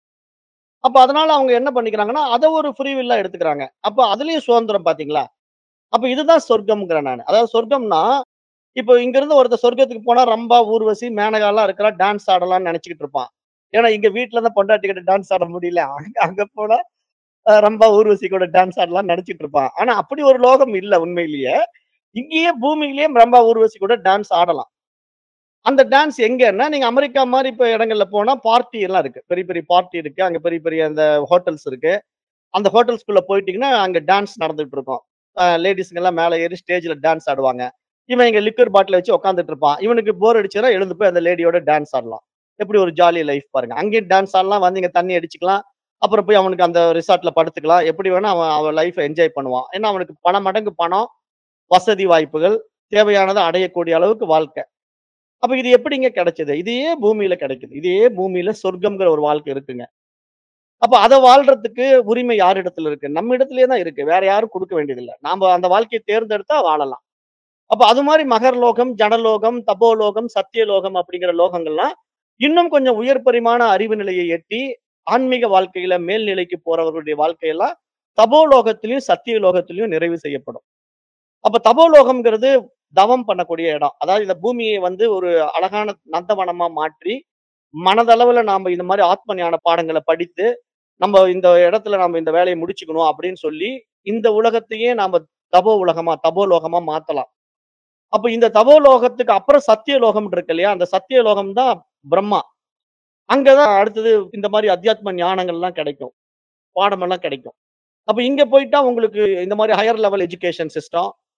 அப்ப அதனால அவங்க என்ன பண்ணிக்கிறாங்கன்னா, அத ஒரு ஃப்ரீ வில்லா எடுத்துக்கிறாங்க. அப்ப அதுலயும் சுதந்திரம் பார்த்தீங்களா? அப்ப இதுதான் சொர்க்கம்ங்கிறேன் நானு. அதாவது சொர்க்கம்னா, இப்போ இங்கிருந்து ஒருத்தன் சொர்க்கத்துக்கு போனா ரம்பா, ஊர்வசி, மேனகாலாம் இருக்கிறா, டான்ஸ் ஆடலாம்னு நெனச்சுக்கிட்டு இருப்பான். ஏன்னா இங்க வீட்ல தான் பொண்டாட்டி கிட்ட டான்ஸ் ஆட முடியல. அங்க அங்க போனா அ ரம்பா, ஊர்வசி கூட டான்ஸ் ஆடலாம்னு நெனச்சுட்டு இருப்பான். ஆனா அப்படி ஒரு லோகம் இல்ல உண்மையிலேயே. இங்கேயே பூமியிலேயே ரம்பா, ஊர்வசி கூட டான்ஸ் ஆடலாம். அந்த டான்ஸ் எங்கன்னா, நீங்க அமெரிக்கா மாரி இப்ப இடங்கள்ல போனா பார்ட்டி எல்லாம் இருக்கு. பெரிய பெரிய பார்ட்டி இருக்கு. அங்க பெரிய பெரிய அந்த ஹோட்டல்ஸ் இருக்கு. அந்த ஹோட்டல்ஸ்குள்ள போயிட்டீங்கன்னா, அங்க டான்ஸ் நடந்துட்டு இருக்கும். அ லேடீஸ்ங்கலாம் மேல ஏறி ஸ்டேஜ்ல டான்ஸ் ஆடுவாங்க. இவன் இங்க லிக்கர் பாட்டில வச்சு உட்கார்ந்துட்டு இருப்பான். இவனுக்கு போர் அடிச்சதுனா எழுந்து போய் அந்த லேடியோட டான்ஸ் ஆடலாம். எப்படி ஒரு ஜாலி லைஃப் பாருங்க. அங்கேயும் டான்ஸ் ஆடலாம், வந்து இங்க தண்ணி அடிச்சுக்கலாம். அப்புறம் போய் அவனுக்கு அந்த ரிசார்ட்ல படுத்துக்கலாம். எப்படி வேணா அவன் அவன் லைஃப்ப என்ஜாய் பண்ணுவான். ஏன்னா அவனுக்கு பல மடங்கு பணம், வசதி வாய்ப்புகள், தேவையானத அடையக்கூடிய அளவுக்கு வாழ்க்கை. அப்ப இது எப்படிங்க கிடைச்சது? இதே பூமியில கிடைக்குது. இதே பூமியில சொர்க்கம்ங்கிற ஒரு வாழ்க்கை இருக்குங்க. அப்ப அத வாழ்றதுக்கு உரிமை யாரிடத்துல இருக்கு? நம்ம இடத்திலேயே தான் இருக்கு. வேற யாரும் குடுக்க வேண்டியதில்ல. நாம அந்த வாழ்க்கைய தேர்ந்தெடுத்தா வாழலாம். அப்ப அது மாரி மகர்லோகம், ஜனலோகம், தபோலோகம், சத்தியலோகம் அப்படிங்கிற லோகங்கள்லாம் இன்னும் கொஞ்சம் உயர் பரிமாண அறிவு நிலையை எட்டி, ஆன்மீக வாழ்க்கையில மேல் நிலைக்கு போறவர்களுடைய வாழ்க்கையெல்லாம் தபோலோகத்திலயும், சத்தியலோகத்திலயும் நிறைவு செய்யப்படும். அப்ப தபோலோகம்ங்கிறது தவம் பண்ணக்கூடிய இடம். அதாவது இந்த பூமியை வந்து ஒரு அழகான நந்தவனமா மாற்றி, மனதளவுல நாம இந்த மாரி ஆத்ம ஞான பாடங்கள படித்து, நம்ம இந்த இடத்துல நம்ம இந்த வேலைய முடிச்சுக்கணும் அப்படின்னு சொல்லி, இந்த உலகத்தையே நாம தபோ உலகமா, தபோலோகமா மாத்தலாம். அப்ப இந்த தபோலோகத்துக்கு அப்புறம் சத்தியலோகம் இருக்கு இல்லையா? அந்த சத்தியலோகம் தான் பிரம்மா. அங்க தான் அடுத்தது இந்த மாரி அத்தியாத்ம ஞானங்கள்லாம் கிடைக்கும். பாடமெல்லாம் கிடைக்கும். அப்ப இங்க போயிட்டா உங்களுக்கு இந்த மாரி ஹையர் லெவல் எஜுகேஷன் சிஸ்டம்,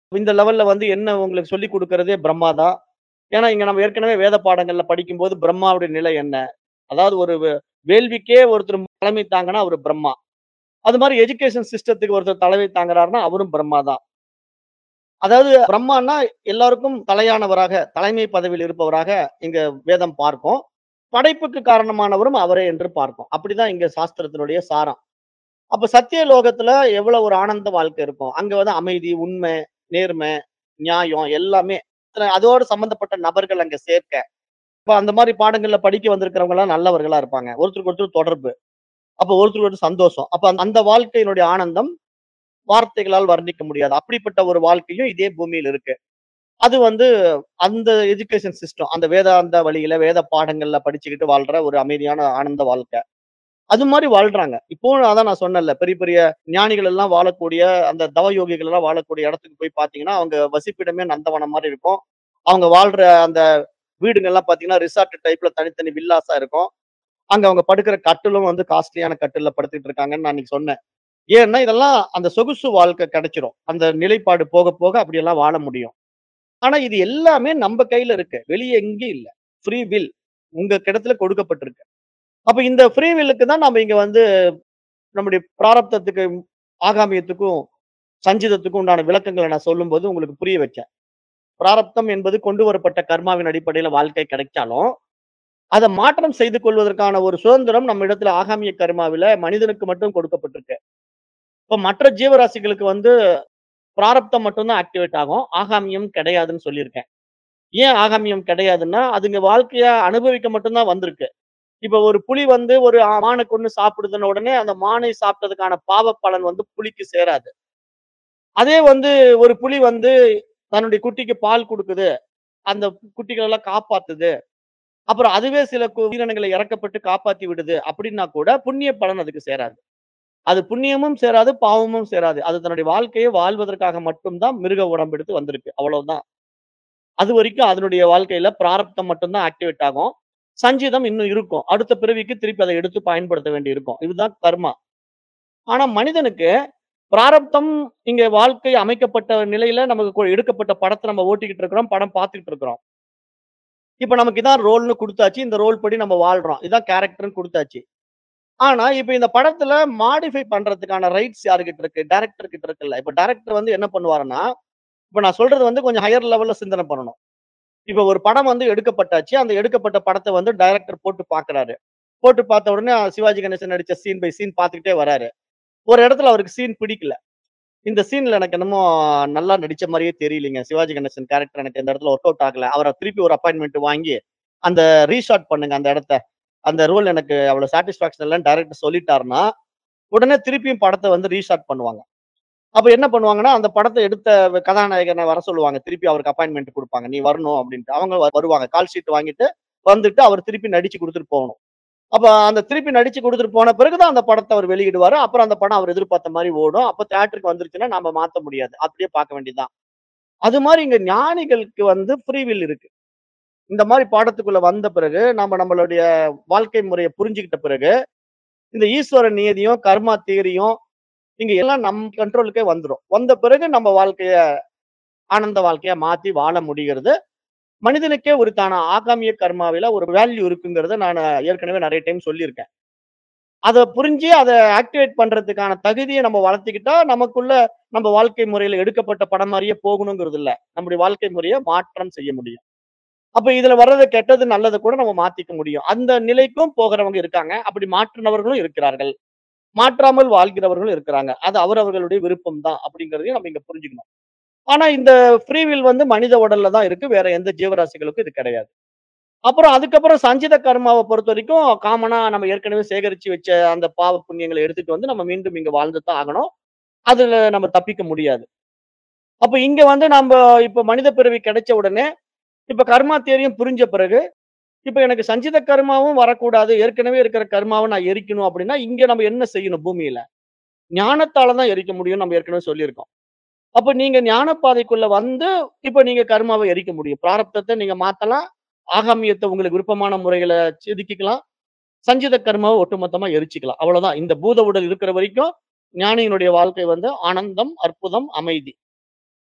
இந்த லெவல்ல வந்து என்ன உங்களுக்கு சொல்லிக் குடுக்கிறதே பிரம்மா தான். ஏன்னா, இங்க நம்ம ஏற்கனவே வேத பாடங்கள்ல படிக்கும்போது பிரம்மாவுடைய நிலை என்ன? அதாவது ஒரு வே வேள்விக்கே ஒருத்தர் தலைமை தாங்குனா அவரு பிரம்மா. அது மாரி எஜுகேஷன் சிஸ்டத்துக்கு ஒருத்தர் தலைமை தாங்குறாருன்னா, அவரும் பிரம்மா தான். அதாவது பிரம்மான்னா எல்லாருக்கும் தலையானவராக, தலைமை பதவியில் இருப்பவராக இங்க வேதம் பார்க்கும். படைப்புக்கு காரணமானவரும் அவரே என்று பார்க்கும். அப்படிதான் இங்க சாஸ்திரத்தினுடைய சாரம். அப்ப சத்திய லோகத்துல எவ்வளவு ஒரு ஆனந்த வாழ்க்கை இருக்கும். அங்க வந்து அமைதி, உண்மை, நேர்மை, நியாயம் எல்லாமே அதோடு சம்பந்தப்பட்ட நபர்கள் அங்க சேர்க்க. இப்ப அந்த மாரி பாடங்கள்ல படிக்க வந்திருக்கிறவங்கலாம் நல்லவர்களா இருப்பாங்க. ஒருத்தருக்கு ஒருத்தர் தொடர்பு. அப்ப ஒருத்தருக்கு ஒருத்தர் சந்தோஷம். அப்ப அந்த வாழ்க்கையினுடைய ஆனந்தம் வார்த்தைகளால் வர்ணிக்க முடியாது. அப்படிப்பட்ட ஒரு வாழ்க்கையும் இதே பூமியில இருக்கு. அது வந்து அந்த எஜுகேஷன் சிஸ்டம் அந்த வேதாந்த வழியில, வேத பாடங்கள்ல படிச்சுக்கிட்டு வாழ்ற ஒரு அமைதியான ஆனந்த வாழ்க்கை. அது மாரி வாழ்றாங்க. இப்பவும் அதான் நான் சொன்னேன்ல, பெரிய பெரிய ஞானிகள் எல்லாம் வாழக்கூடிய அந்த தவ யோகிகள் எல்லாம் வாழக்கூடிய இடத்துக்கு போய் பார்த்தீங்கன்னா, அவங்க வசிப்பிடமே நந்தவனம் மாரி இருக்கும். அவங்க வாழ்ற அந்த வீடுங்கள்லாம் பார்த்தீங்கன்னா, ரிசார்ட் டைப்ல தனித்தனி வில்லாஸா இருக்கும். அங்க அவங்க படுக்கிற கட்டிலும் வந்து காஸ்ட்லியான கட்டில்ல படுத்துட்டு இருக்காங்கன்னு நான் அன்னைக்கு சொன்னேன். ஏன்னா, இதெல்லாம் அந்த சொகுசு வாழ்க்கை கிடைச்சிரும். அந்த நிலைப்பாடு போக போக அப்படியெல்லாம் வாழ முடியும். ஆனா, இது எல்லாமே நம்ப கையில இருக்கு. வெளிய எங்கேயும் இல்ல. ஃப்ரீ வில் உங்க கிடத்துல கொடுக்கப்பட்டிருக்கு. அப்ப இந்த ஃப்ரீ வில்லுக்கு தான் நம்ம இங்க வந்து நம்முடைய பிராரப்தத்துக்கு, ஆகாமியத்துக்கும், சஞ்சிதத்துக்கும் உண்டான விளக்கங்கள நான் சொல்லும்போது உங்களுக்கு புரிய வச்சேன். பிராரப்தம் என்பது கொண்டு வரப்பட்ட கர்மாவின் அடிப்படையில வாழ்க்கை கிடைச்சாலும், அத மாற்றம் செய்து கொள்வதற்கான ஒரு சுதந்திரம் நம்ம இடத்துல ஆகாமிய கர்மாவில மனிதனுக்கு மட்டும் கொடுக்கப்பட்டிருக்கு. இப்ப மற்ற ஜீவராசிகளுக்கு வந்து பிராரப்தம் மட்டும் தான் ஆக்டிவேட் ஆகும். ஆகாமியம் கிடையாதுன்னு சொல்லியிருக்கேன். ஏன் ஆகாமியம் கிடையாதுன்னா, அதுங்க வாழ்க்கைய அனுபவிக்க மட்டும் தான் வந்திருக்கு. இப்ப ஒரு புலி வந்து ஒரு ஆ மான கொன்னு சாப்பிடுதுன்ன உடனே, அந்த மானை சாப்பிட்டதுக்கான பாவ பலன் வந்து புலிக்கு சேராது. அதே வந்து ஒரு புலி வந்து தன்னுடைய குட்டிக்கு பால் குடுக்குது. அந்த குட்டிகள எல்லாம் காப்பாத்துது. அப்புறம் அதுவே சில கு உயிரினங்கள இறக்கப்பட்டு காப்பாத்தி விடுது அப்படின்னா கூட, புண்ணிய பலன் அதுக்கு சேராது. அது புண்ணியமும் சேராது, பாவமும் சேராது. அது தன்னுடைய வாழ்க்கைய வாழ்வதற்காக மட்டும் தான் மிருக உடம்பு எடுத்து வந்திருக்கு. அவ்வளவுதான். அதுவரைக்கும் அதனுடைய வாழ்க்கையில பிராரப்தம் மட்டும் தான் ஆக்டிவேட் ஆகும். சஞ்சிதம் இன்னும் இருக்கும். அடுத்த பிறவிக்கு திருப்பி அத எடுத்து பயன்படுத்த வேண்டி இருக்கும். இதுதான் கர்மா. ஆனா மனிதனுக்கு பிராரப்தம் இங்க வாழ்க்கை அமைக்கப்பட்ட நிலையில நமக்கு கொ எடுக்கப்பட்ட படத்த நம்ம ஓட்டிக்கிட்டு இருக்கிறோம். படம் பார்த்துக்கிட்டு இருக்கிறோம். இப்ப நமக்கு இதான் ரோல்ன்னு குடுத்தாச்சு. இந்த ரோல் படி நம்ம வாழ்றோம். இதான் கேரக்டர்ன்னு குடுத்தாச்சு. ஆனா, இப்ப இந்த படத்துல மாடிஃபை பண்றதுக்கான ரைட்ஸ் யார்கிட்ட இருக்கு? டைரக்டர் கிட்ட இருக்குல்ல. இப்ப டைரக்டர் வந்து என்ன பண்ணுவாருன்னா, இப்ப நான் சொல்றது வந்து கொஞ்சம் ஹையர் லெவல்ல சிந்தனை பண்ணணும். இப்ப ஒரு படம் வந்து எடுக்கப்பட்டாச்சு. அந்த எடுக்கப்பட்ட படத்த வந்து டைரக்டர் போட்டு பார்க்குறாரு. போட்டு பார்த்த உடனே சிவாஜி கணேசன் நடிச்ச சீன் பை சீன் பார்த்துக்கிட்டே வராரு. ஒரு இடத்துல அவருக்கு சீன் பிடிக்கல. இந்த சீன்ல எனக்கு என்னமோ நல்லா நடிச்ச மாரியே தெரியலீங்க. சிவாஜி கணேசன் கேரக்டர் எனக்கு இந்த இடத்துல ஒர்க் அவுட் ஆகல. அவர திருப்பி ஒரு அப்பாயின்ட்மென்ட் வாங்கி, அந்த ரீஷாட் பண்ணுங்க அந்த இடத்த. அந்த ரோல் எனக்கு அவ்வளவு சாட்டிஸ்ஃபாக்ஷன் இல்லன்னு டைரக்டர் சொல்லிட்டாருன்னா, உடனே திருப்பியும் படத்த வந்து ரீஷாட் பண்ணுவாங்க. அப்ப என்ன பண்ணுவாங்கன்னா, அந்த படத்த எடுத்த கதாநாயகன வர சொல்லுவாங்க. திருப்பி அவருக்கு அப்பாயின்ட்மென்ட் குடுப்பாங்க. நீ வரணும் அப்டின்ட்டு. அவங்க வ வருவாங்க. கால் ஷீட் வாங்கிட்டு, வந்துட்டு அவர் திருப்பி நடிச்சு குடுத்துட்டு போகணும். அப்ப அந்த திருப்பி நடிச்சு குடுத்துட்டு போன பிறகு தான் அந்த படத்த அவர் வெளியிடுவாரு. அப்புறம் அந்த படம் அவர் எதிர்பார்த்த மாரி ஓடும். அப்ப தியேட்டருக்கு வந்துருச்சுன்னா நாம மாத்த முடியாது. அப்படியே பார்க்க வேண்டியது தான். அது மாரி இங்க ஞானிகளுக்கு வந்து ஃப்ரீ வில் இருக்கு. இந்த மாரி பாடத்துக்குள்ள வந்த பிறகு, நாம நம்மளுடைய வாழ்க்கை முறைய புரிஞ்சுகிட்ட பிறகு, இந்த ஈஸ்வர நியதியும், கர்மா தியரியும் இங்க எல்லாம் நம் கண்ட்ரோலுக்கே வந்துரும். வந்த பிறகு நம்ம வாழ்க்கைய ஆனந்த வாழ்க்கையா மாத்தி வாழ முடிகிறது. மனிதனுக்கே உரித்தான ஆகாமிய கர்மாவில ஒரு வேல்யூ இருக்குங்கிறத நானு ஏற்கனவே நெறைய டைம் சொல்லியிருக்கேன். அத புரிஞ்சு அத ஆக்டிவேட் பண்றதுக்கான தகுதிய நம்ம வளர்த்துக்கிட்டா, நமக்குள்ள நம்ம வாழ்க்கை முறையில எடுக்கப்பட்ட படம் மாரியே போகணுங்கிறது இல்ல. நம்முடைய வாழ்க்கை முறைய மாற்றம் செய்ய முடியும். அப்ப இதுல வர்றது கெட்டது, நல்லத கூட நம்ம மாத்திக்க முடியும். அந்த நிலைக்கும் போகிறவங்க இருக்காங்க. அப்படி மாற்றுனவர்களும் இருக்கிறார்கள். மாற்றாமல் வாழ்கிறவர்களும் இருக்கிறாங்க. அது அவரவர்களுடைய விருப்பம் தான் அப்படிங்கிறதையும் நம்ம இங்க புரிஞ்சுக்கணும். ஆனா இந்த ஃப்ரீ வில் வந்து மனித உடல்ல தான் இருக்கு. வேற எந்த ஜீவராசிகளுக்கும் இது கிடையாது. அப்புறம் அதுக்கப்புறம் சஞ்சித கர்மாவ பொறுத்தவரைக்கும் காமனா நம்ம ஏற்கனவே சேகரிச்சு வச்ச அந்த பாவ புண்ணியங்கள எடுத்துட்டு வந்து நம்ம மீண்டும் இங்க வாழ்ந்து தான் ஆகணும். அதுல நம்ம தப்பிக்க முடியாது. அப்ப இங்க வந்து நம்ப இப்ப மனித பிறவி கிடைச்ச உடனே, இப்ப கர்மா தியரியும் புரிஞ்ச பிறகு, இப்ப எனக்கு சஞ்சித கர்மாவும் வரக்கூடாது. ஏற்கனவே இருக்கிற கர்மாவ நான் எரிக்கணும் அப்படின்னா, இங்க நம்ம என்ன செய்யணும் பூமியில? ஞானத்தால தான் எரிக்க முடியும்னு நம்ம ஏற்கனவே சொல்லியிருக்கோம். அப்ப நீங்க ஞான பாதைக்குள்ள வந்து, இப்ப நீங்க கர்மாவ எரிக்க முடியும். பிராரப்தத்த நீங்க மாத்தலாம். ஆகாமியத்த உங்களுக்கு விருப்பமான முறையில செதுக்கிக்கலாம். சஞ்சித கர்மாவ ஒட்டுமொத்தமா எரிச்சுக்கலாம். அவ்வளவுதான். இந்த பூத உடல் இருக்கிற வரைக்கும், ஞானியினுடைய வாழ்க்கை வந்து ஆனந்தம், அற்புதம், அமைதி.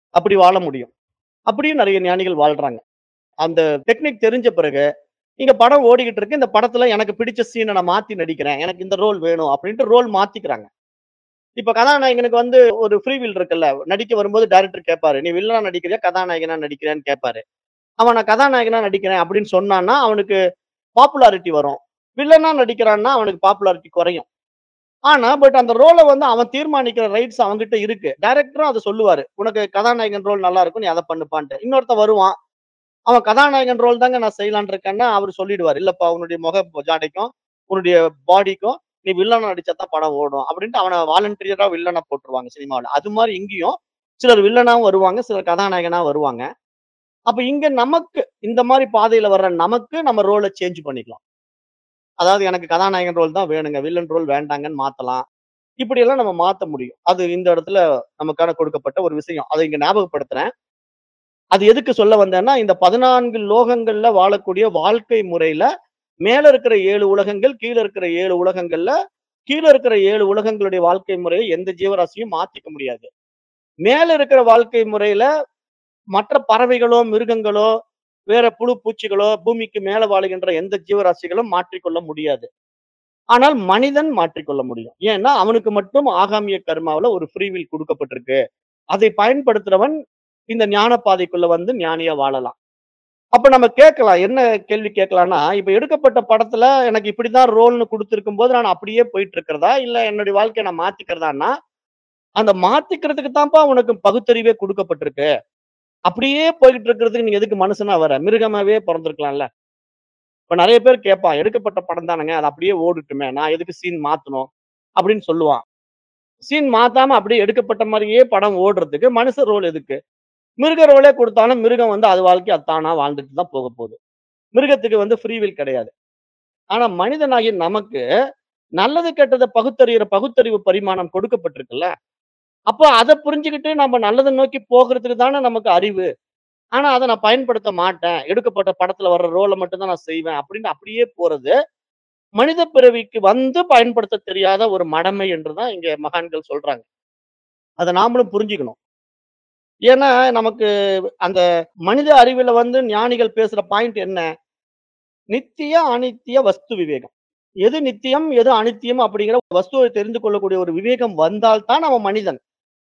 அப்படி வாழ முடியும். அப்படியும் நெறைய ஞானிகள் வாழ்றாங்க. அந்த டெக்னிக் தெரிஞ்ச பிறகு, இங்க படம் ஓடிக்கிட்டு இருக்கு. இந்த படத்துல எனக்கு பிடிச்ச சீன நான் மாத்தி நடிக்கிறேன். எனக்கு இந்த ரோல் வேணும் அப்படின்ட்டு ரோல் மாத்திக்கிறாங்க. இப்ப கதாநாயகனுக்கு வந்து ஒரு ஃப்ரீ வில் இருக்குல்ல. நடிக்க வரும்போது டைரக்டர் கேட்பாரு. "நீ வில்லனா நடிக்கிறியா? கதாநாயகனா நடிக்கிறியான்னு?" கேட்பாரு. அவன் நான் கதாநாயகனா நடிக்கிறேன் அப்படின்னு சொன்னான்னா, அவனுக்கு பாப்புலாரிட்டி வரும். வில்லனா நடிக்கிறான்னா, அவனுக்கு பாப்புலாரிட்டி குறையும். ஆனா, பட் அந்த ரோல வந்து அவன் தீர்மானிக்கிற ரைட்ஸ் அவன்கிட்ட இருக்கு. டைரக்டரும் அத சொல்லுவாரு. "உனக்கு கதாநாயகன் ரோல் நல்லா இருக்கும். நீ அத பண்ணுப்பான்ட்டு." இன்னொருத்தன் வருவான். அவன் கதாநாயகன் ரோல் தாங்க நான் செய்யலான்னு இருக்கேன்னா, அவரு சொல்லிடுவாரு. "இல்லப்பா உன்னுடைய முக ஜாடைக்கும், உன்னுடைய பாடிக்கும் நீ வில்லனா நடிச்சா தான் படம் ஓடும்." அப்படின்ட்டு அவன வாலண்டரியரா வில்லனா போட்டுருவாங்க சினிமாவுல. அது மாரி இங்கேயும் சிலர் வில்லனாவும் வருவாங்க. சிலர் கதாநாயகனா வருவாங்க. அப்ப இங்க நமக்கு இந்த மாரி பாதையில வர்ற நமக்கு நம்ம ரோல சேஞ்ச் பண்ணிக்கலாம். அதாவது எனக்கு கதாநாயகன் ரோல் தான் வேணுங்க. வில்லன் ரோல் வேண்டாங்கன்னு மாத்தலாம். இப்படியெல்லாம் நம்ம மாத்த முடியும். அது இந்த இடத்துல நமக்கான கொடுக்கப்பட்ட ஒரு விஷயம். அத இங்க ஞாபகப்படுத்துறேன். அது எதுக்கு சொல்ல வந்தேன்னா, இந்த 14 லோகங்கள்ல வாழக்கூடிய வாழ்க்கை முறையில, மேல இருக்கிற 7 உலகங்கள், கீழ இருக்கிற 7 உலகங்கள்ல, கீழ இருக்கிற 7 உலகங்களுடைய வாழ்க்கை முறைய எந்த ஜீவராசியும் மாத்திக்க முடியாது. மேல இருக்கிற வாழ்க்கை முறையில மற்ற பறவைகளோ, மிருகங்களோ, வேற புழு, பூச்சிகளோ, பூமிக்கு மேல வாழுகின்ற எந்த ஜீவராசிகளும் மாற்றிக்கொள்ள முடியாது. ஆனால் மனிதன் மாற்றிக்கொள்ள முடியும். ஏன்னா, அவனுக்கு மட்டும் ஆகாமிய கர்மாவுல ஒரு ஃப்ரீ வில் குடுக்கப்பட்டிருக்கு. அதை பயன்படுத்துறவன் இந்த ஞான பாதைக்குள்ள வந்து ஞானியா வாழலாம். அப்ப நம்ம கேட்கலாம். என்ன கேள்வி கேட்கலாம்னா, இப்ப எடுக்கப்பட்ட படத்துல எனக்கு இப்படித்தான் ரோல்ன்னு குடுத்திருக்கும்போது, நான் அப்படியே போயிட்டு இருக்கிறதா? இல்ல என்னுடைய வாழ்க்கைய நான் மாத்திக்கிறதான்னா, அந்த மாத்திக்கிறதுக்கு தான்ப்பா உனக்கு பகுத்தறிவே குடுக்கப்பட்டிருக்கு. அப்படியே போய்க்கிட்டு இருக்கிறதுக்கு நீ எதுக்கு மனுஷனா வர? மிருகமாவே பொறந்திருக்கலாம்ல. இப்ப நெறைய பேர் கேட்பான். எடுக்கப்பட்ட படம் தானங்க. அது அப்படியே ஓடட்டுமே. நான் எதுக்கு சீன் மாத்தணும்? அப்படின்னு சொல்லுவான். சீன் மாத்தாம அப்படியே எடுக்கப்பட்ட மாரியே படம் ஓடுறதுக்கு மனுஷ ரோல் எதுக்கு? மிருக ரோலே குடுத்தாலும் மிருகம் வந்து அது வாழ்க்கைய அது தானா வாழ்ந்துட்டு தான் போக போகுது. மிருகத்துக்கு வந்து ஃப்ரீ வில் கிடையாது. ஆனா மனிதனாகிய நமக்கு நல்லது கெட்டத பகுத்தறியிற பகுத்தறிவு பரிமாணம் கொடுக்கப்பட்டிருக்குல்ல. அப்ப அத புரிஞ்சுகிட்டு நம்ம நல்லத நோக்கி போகுறதுக்கு தானே நமக்கு அறிவு. ஆனா அத நான் பயன்படுத்த மாட்டேன். எடுக்கப்பட்ட படத்துல வர்ற ரோல மட்டும் தான் நான் செய்வேன் அப்படின்னு அப்படியே போறது, மனித பிறவிக்கு வந்து பயன்படுத்த தெரியாத ஒரு மடமை என்று தான் இங்க மகான்கள் சொல்றாங்க. அத நாமளும் புரிஞ்சுக்கணும். ஏன்னா, நமக்கு அந்த மனித அறிவில வந்து ஞானிகள் பேசுற பாயிண்ட் என்ன? நித்திய, அனித்திய வஸ்து விவேகம். எது நித்தியம், எது அனித்தியம் அப்படிங்கிற வஸ்துவை தெரிந்து கொள்ளக்கூடிய ஒரு விவேகம் வந்தால் தான் அவன் மனிதன்.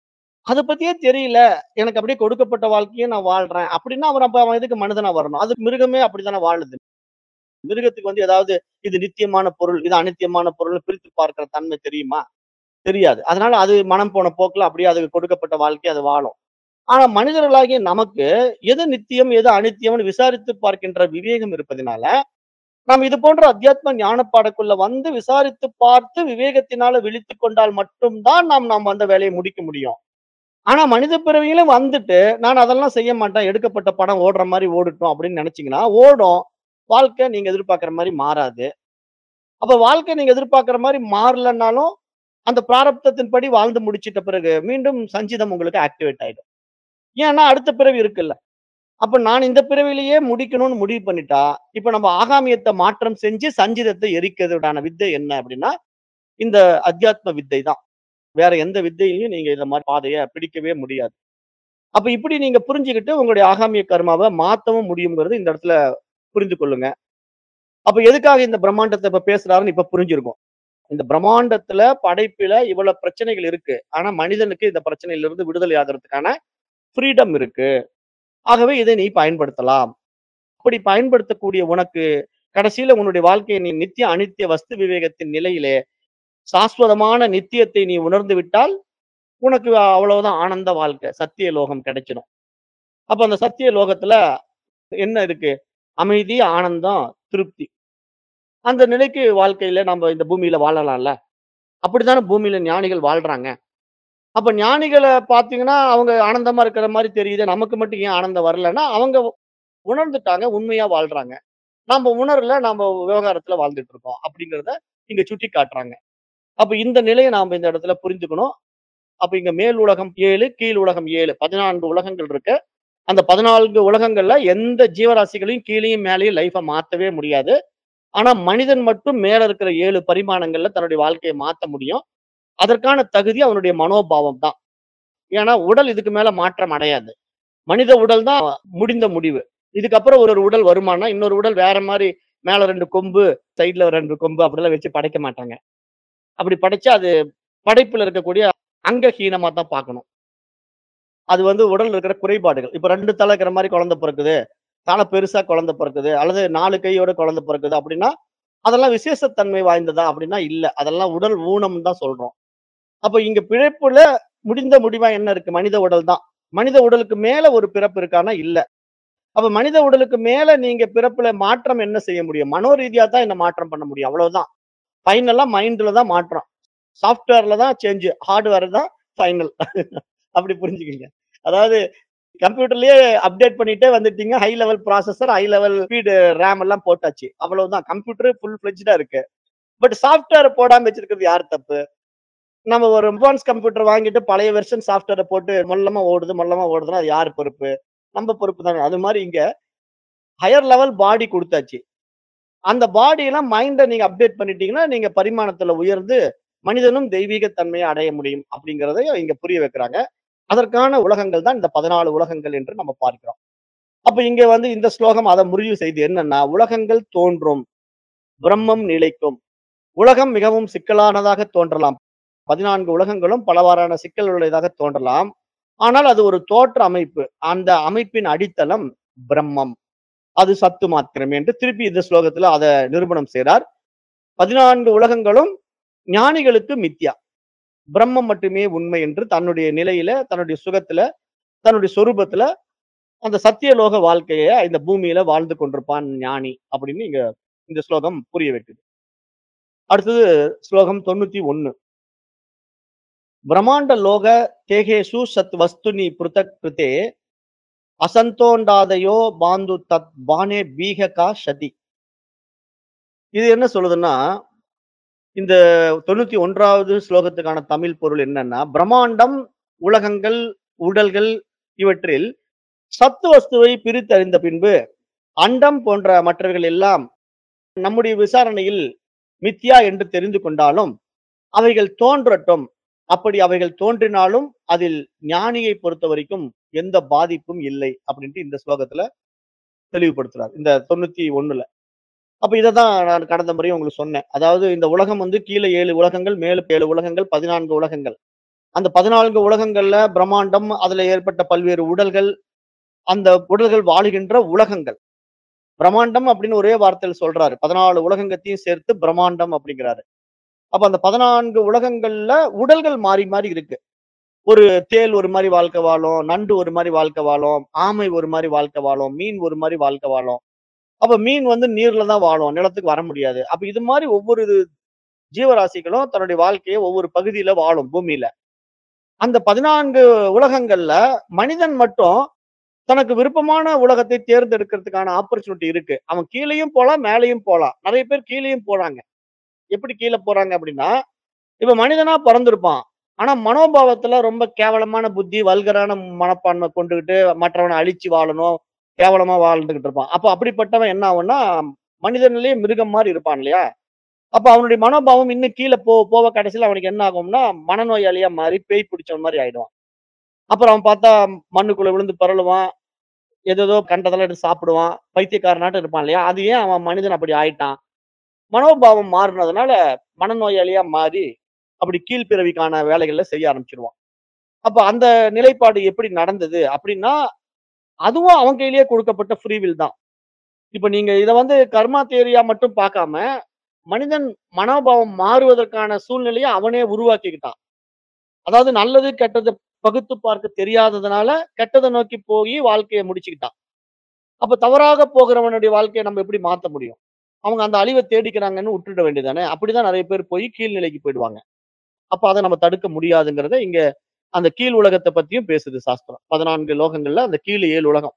அத பத்தியே தெரியல. எனக்கு அப்படியே கொடுக்கப்பட்ட வாழ்க்கைய நான் வாழ்றேன். அப்படின்னா அவன் அப்ப அவன் எதுக்கு மனிதனா வரணும்? அது மிருகமே அப்படித்தானே வாழுது. மிருகத்துக்கு வந்து ஏதாவது இது நித்தியமான பொருள், இது அனித்தியமான பொருள்னு பிரித்து பார்க்கிற தன்மை தெரியுமா? தெரியாது. அதனால அது மனம் போன போக்குல அப்படியே அதுக்கு கொடுக்கப்பட்ட வாழ்க்கைய அது வாழும். ஆனா மனிதர்களாகிய நமக்கு எது நித்தியம், எது அனித்தியம்னு விசாரித்து பார்க்கின்ற விவேகம் இருப்பதினால, நாம் இது போன்ற அத்தியாத்ம ஞானப்பாடக்குள்ள வந்து விசாரித்து பார்த்து விவேகத்தினால விழித்துக் கொண்டால் மட்டும் தான் நாம் நாம் அந்த வேலைய முடிக்க முடியும். ஆனா மனித பிறவியிலும் வந்துட்டு, நான் அதெல்லாம் செய்ய மாட்டேன். எடுக்கப்பட்ட படம் ஓடுற மாரி ஓடட்டும் அப்படின்னு நெனச்சீங்கன்னா, ஓடும். வாழ்க்கை நீங்க எதிர்பார்க்கிற மாரி மாறாது. அப்ப வாழ்க்கை நீங்க எதிர்பார்க்கிற மாரி மாறலன்னாலும், அந்த பிராரப்தத்தின்படி வாழ்ந்து முடிச்சிட்ட பிறகு, மீண்டும் சஞ்சிதம் உங்களுக்கு ஆக்டிவேட் ஆயிடும். ஏன்னா அடுத்த பிறவி இருக்குல்ல. அப்ப நான் இந்த பிறவியிலேயே முடிக்கணும்னு முடிவு பண்ணிட்டா, இப்ப நம்ம ஆகாமியத்த மாற்றம் செஞ்சு சஞ்சிதத்த எரிக்கிறதுக்கான வித்தை என்ன அப்படின்னா, இந்த அத்தியாத்ம வித்தை தான். வேற எந்த வித்தையிலயும் நீங்க இந்த மாரி பாதைய பிடிக்கவே முடியாது. அப்ப இப்படி நீங்க புரிஞ்சுகிட்டு உங்களுடைய ஆகாமிய கர்மாவ மாத்தவும் முடியும்ங்கிறது இந்த இடத்துல புரிந்து கொள்ளுங்க. அப்ப எதுக்காக இந்த பிரம்மாண்டத்த இப்ப பேசுறாருன்னு இப்ப புரிஞ்சிருக்கும். இந்த பிரம்மாண்டத்துல, படைப்பில இவ்வளவு பிரச்சனைகள் இருக்கு. ஆனா மனிதனுக்கு இந்த பிரச்சனையிலிருந்து விடுதலை ஆகுறதுக்கான ஃப்ரீடம் இருக்கு. ஆகவே இதை நீ பயன்படுத்தலாம். அப்படி பயன்படுத்தக்கூடிய உனக்கு கடைசியில உன்னுடைய வாழ்க்கைய நீ நித்திய, அனித்திய வஸ்து விவேகத்தின் நிலையிலே சாஸ்வதமான நித்தியத்தை நீ உணர்ந்து விட்டால், உனக்கு அவ்வளவுதான் ஆனந்த வாழ்க்கை. சத்திய லோகம் கிடைச்சிடும். அப்ப அந்த சத்திய லோகத்துல என்ன இருக்கு? அமைதி, ஆனந்தம், திருப்தி. அந்த நிலைக்கு வாழ்க்கையில நம்ம இந்த பூமியில வாழலாம்ல. அப்படித்தானே பூமியில ஞானிகள் வாழ்றாங்க. அப்ப ஞானிகள பார்த்தீங்கன்னா, அவங்க ஆனந்தமா இருக்கிற மாரி தெரியுது. நமக்கு மட்டும் ஏன் ஆனந்தம் வரலன்னா, அவங்க உணர்ந்துட்டாங்க. உண்மையா வாழ்றாங்க. நாம உணரல. நாம விவகாரத்துல வாழ்ந்துட்டு இருக்கோம். அப்படிங்கிறத இங்க சுட்டி காட்டுறாங்க. அப்ப இந்த நிலைய நாம இந்த இடத்துல புரிந்துக்கணும். அப்ப இங்க மேல் உலகம் 7, கீழ் உலகம் 7 14 உலகங்கள் இருக்கு. அந்த 14 உலகங்கள்ல எந்த ஜீவராசிகளையும் கீழயும், மேலயும் லைஃப மாத்தவே முடியாது. ஆனா மனிதன் மட்டும் மேல இருக்கிற 7 பரிமாணங்கள்ல தன்னுடைய வாழ்க்கைய மாத்த முடியும். அதற்கான தகுதி அவனுடைய மனோபாவம் தான். ஏன்னா உடல் இதுக்கு மேல மாற்றம் அடையாது மனித உடல் தான் முடிந்த முடிவு இதுக்கப்புறம் ஒரு ஒரு உடல் வருமானா இன்னொரு உடல் வேற மாதிரி மேல ரெண்டு கொம்பு சைடுல ரெண்டு கொம்பு அப்படிலாம் வச்சு படைக்க மாட்டாங்க அப்படி படைச்சா அது படைப்புல இருக்கக்கூடிய அங்கஹீனமா தான் பார்க்கணும் அது வந்து உடல்ல இருக்கிற குறைபாடுகள் இப்ப ரெண்டு தலை இருக்கிற மாதிரி குழந்தை பிறக்குது தலை பெருசா குழந்தை பிறக்குது அல்லது நாலு கையோட குழந்தை பிறக்குது அப்படின்னா அதெல்லாம் விசேஷத்தன்மை வாய்ந்ததா அப்படின்னா இல்ல அதெல்லாம் உடல் ஊனம் தான் சொல்றோம் அப்ப இங்க பிழைப்புல முடிந்த முடிவா என்ன இருக்கு மனித உடல் தான் மனித உடலுக்கு மேல ஒரு பிறப்பு இருக்கானா இல்ல அப்ப மனித உடலுக்கு மேல நீங்க பிறப்புல மாற்றம் என்ன செய்ய முடியும் மனோ ரீதியா தான் என்ன மாற்றம் பண்ண முடியும் அவ்வளவுதான் ஃபைனலா மைண்ட்ல தான் மாற்றம் சாஃப்ட்வேர்ல தான் சேஞ்ச் ஹார்ட்வேர் தான் ஃபைனல் அப்படி புரிஞ்சுக்கங்க அதாவது கம்ப்யூட்டர்லயே அப்டேட் பண்ணிட்டே வந்துட்டீங்க high level processor high level speed RAM எல்லாம் போட்டாச்சு அவ்வளவுதான் கம்ப்யூட்டர் ஃபுல் ஃபிளெஜ்டா இருக்கு பட் சாஃப்ட்வேர் போடாம வச்சிருக்கிறது யார் தப்பு நம்ம ஒரு அட்வான்ஸ் கம்ப்யூட்டர் வாங்கிட்டு பழைய வெர்ஷன் சாஃப்ட்வேரை போட்டு மொல்லமா ஓடுது மொல்லமா ஓடுதுன்னா அது யார் பொறுப்பு நம்ம பொறுப்பு தானே அது மாதிரி இங்க ஹையர் லெவல் பாடி கொடுத்தாச்சு அந்த பாடி எல்லாம் மைண்டை நீங்க அப்டேட் பண்ணிட்டீங்கன்னா நீங்க பரிமாணத்துல உயர்ந்து மனிதனும் தெய்வீக தன்மையை அடைய முடியும் அப்படிங்கறதை இங்க புரிய வைக்கிறாங்க அதற்கான உலகங்கள் தான் இந்த பதினாலு உலகங்கள் என்று நம்ம பார்க்கிறோம் அப்ப இங்க வந்து இந்த ஸ்லோகம் அதை முடிவு செய்து என்னன்னா உலகங்கள் தோன்றும் பிரம்மம் நிலைக்கும் உலகம் மிகவும் சிக்கலானதாக தோன்றலாம் பதினான்கு உலகங்களும் பலவாறான சிக்கல்களுடையதாக தோன்றலாம் ஆனால் அது ஒரு தோற்ற அமைப்பு அந்த அமைப்பின் அடித்தளம் பிரம்மம் அது சத்து மாத்திரம் என்று திருப்பி இந்த ஸ்லோகத்துல அதை நிரூபணம் செய்றார் பதினான்கு உலகங்களும் ஞானிகளுக்கு மித்யா பிரம்மம் மட்டுமே உண்மை என்று தன்னுடைய நிலையில தன்னுடைய சுகத்துல தன்னுடைய சொரூபத்துல அந்த சத்தியலோக வாழ்க்கைய இந்த பூமியில வாழ்ந்து கொண்டிருப்பான் ஞானி அப்படின்னு இங்க இந்த ஸ்லோகம் புரிய வைக்குது அடுத்தது ஸ்லோகம் தொண்ணூத்தி ஒண்ணு பிரம்மாண்ட லோக தேகேஷு சத் வஸ்துனி பிருத்தக் கிருதே அசந்தோண்டாதயோ பாந்து தத் பானே பீககா சதி இது என்ன சொல்லுதுன்னா இந்த தொண்ணூத்தி ஒன்றாவது ஸ்லோகத்துக்கான தமிழ் பொருள் என்னன்னா பிரம்மாண்டம் உலகங்கள் உடல்கள் இவற்றில் சத்து வஸ்துவை பிரித்தறிந்த பின்பு அண்டம் போன்ற மற்றவைகள் எல்லாம் நம்முடைய விசாரணையில் மித்யா என்று தெரிந்து கொண்டாலும் அவைகள் தோன்றட்டும் அப்படி அவைகள் தோன்றினாலும் அதில் ஞானியை பொறுத்த வரைக்கும் எந்த பாதிப்பும் இல்லை அப்படின்ட்டு இந்த ஸ்லோகத்துல தெளிவுபடுத்துறார் இந்த தொண்ணூத்தி ஒண்ணுல அப்ப இதைதான் நான் கடந்த முறையும் உங்களுக்கு சொன்னேன் அதாவது இந்த உலகம் வந்து கீழே ஏழு உலகங்கள் மேலும் ஏழு உலகங்கள் பதினான்கு உலகங்கள் அந்த பதினான்கு உலகங்கள்ல பிரம்மாண்டம் அதுல ஏற்பட்ட பல்வேறு உடல்கள் அந்த உடல்கள் வாழுகின்ற உலகங்கள் பிரம்மாண்டம் அப்படின்னு ஒரே வார்த்தையில் சொல்றாரு பதினாலு உலகங்கத்தையும் சேர்த்து பிரம்மாண்டம் அப்படிங்கிறாரு அப்ப அந்த பதினான்கு உலகங்கள்ல உடல்கள் மாறி மாறி இருக்கு ஒரு தேல் ஒரு மாதிரி வாழ்க்கை வாழும் நண்டு ஒரு மாதிரி வாழ்க்கை வாழும் ஆமை ஒரு மாதிரி வாழ்க்கை வாழும் மீன் ஒரு மாதிரி வாழ்க்கை வாழும் அப்ப மீன் வந்து நீர்ல தான் வாழும் நிலத்துக்கு வர முடியாது அப்ப இது மாதிரி ஒவ்வொரு ஜீவராசிகளும் தன்னுடைய வாழ்க்கையை ஒவ்வொரு பகுதியில வாழும் பூமியில அந்த பதினான்கு உலகங்கள்ல மனிதன் மட்டும் தனக்கு விருப்பமான உலகத்தை தேர்ந்தெடுக்கிறதுக்கான ஆப்பர்ச்சுனிட்டி இருக்கு அவன் கீழேயும் போலாம் மேலேயும் போலாம் நிறைய பேர் கீழேயும் போறாங்க எப்படி கீழே போறாங்க அப்படின்னா இப்ப மனிதனா பிறந்திருப்பான் ஆனா மனோபாவத்துல ரொம்ப கேவலமான புத்தி வல்கரான மனப்பான்மை கொண்டுகிட்டு மற்றவனை அழிச்சு வாழணும் கேவலமா வாழ்ந்துகிட்டு இருப்பான் அப்ப அப்படிப்பட்டவன் என்ன ஆகும்னா மனிதனிலேயே மிருகம் மாதிரி இருப்பான் இல்லையா அப்ப அவனுடைய மனோபாவம் இன்னும் கீழே போ போக கடைசியில் அவனுக்கு என்ன ஆகும்னா மனநோயாளியா மாறி பேய் பிடிச்சவன் மாதிரி ஆயிடுவான் அப்புறம் அவன் பார்த்தா மண்ணுக்குள்ள விழுந்து பரளுவான் ஏதேதோ கண்டதெல்லாம் எடுத்து சாப்பிடுவான் பைத்தியக்காரனாட்டம் இருப்பான் இல்லையா அது ஏன் அவன் மனிதன் அப்படி ஆயிட்டான் மனோபாவம் மாறினதுனால மனநோயாளியா மாறி அப்படி கீழ்ப்பிறவிக்கான வேலைகளை செய்ய ஆரம்பிச்சிருவான் அப்ப அந்த நிலைப்பாடு எப்படி நடந்தது அப்படின்னா அதுவும் அவன் கையிலேயே கொடுக்கப்பட்ட ஃப்ரீவில் தான் இப்ப நீங்க இதை வந்து கர்மா தேரியா மட்டும் பார்க்காம மனிதன் மனோபாவம் மாறுவதற்கான சூழ்நிலையை அவனே உருவாக்கிக்கிட்டான் அதாவது நல்லது கெட்டது பகுத்து பார்க்க தெரியாததுனால கெட்டதை நோக்கி போய் வாழ்க்கையை முடிச்சுக்கிட்டான் அப்ப தவறாக போகிறவனுடைய வாழ்க்கையை நம்ம எப்படி மாத்த முடியும் அவங்க அந்த அழிவை தேடிக்கிறாங்கன்னு விட்டுட வேண்டியதானே அப்படிதான் நிறைய பேர் போய் கீழ்நிலைக்கு போயிடுவாங்க அப்ப அதை நம்ம தடுக்க முடியாதுங்கிறத இங்க அந்த கீழ் உலகத்தை பத்தியும் பேசுது சாஸ்திரம் பதினான்கு லோகங்கள்ல அந்த கீழ் ஏழு உலகம்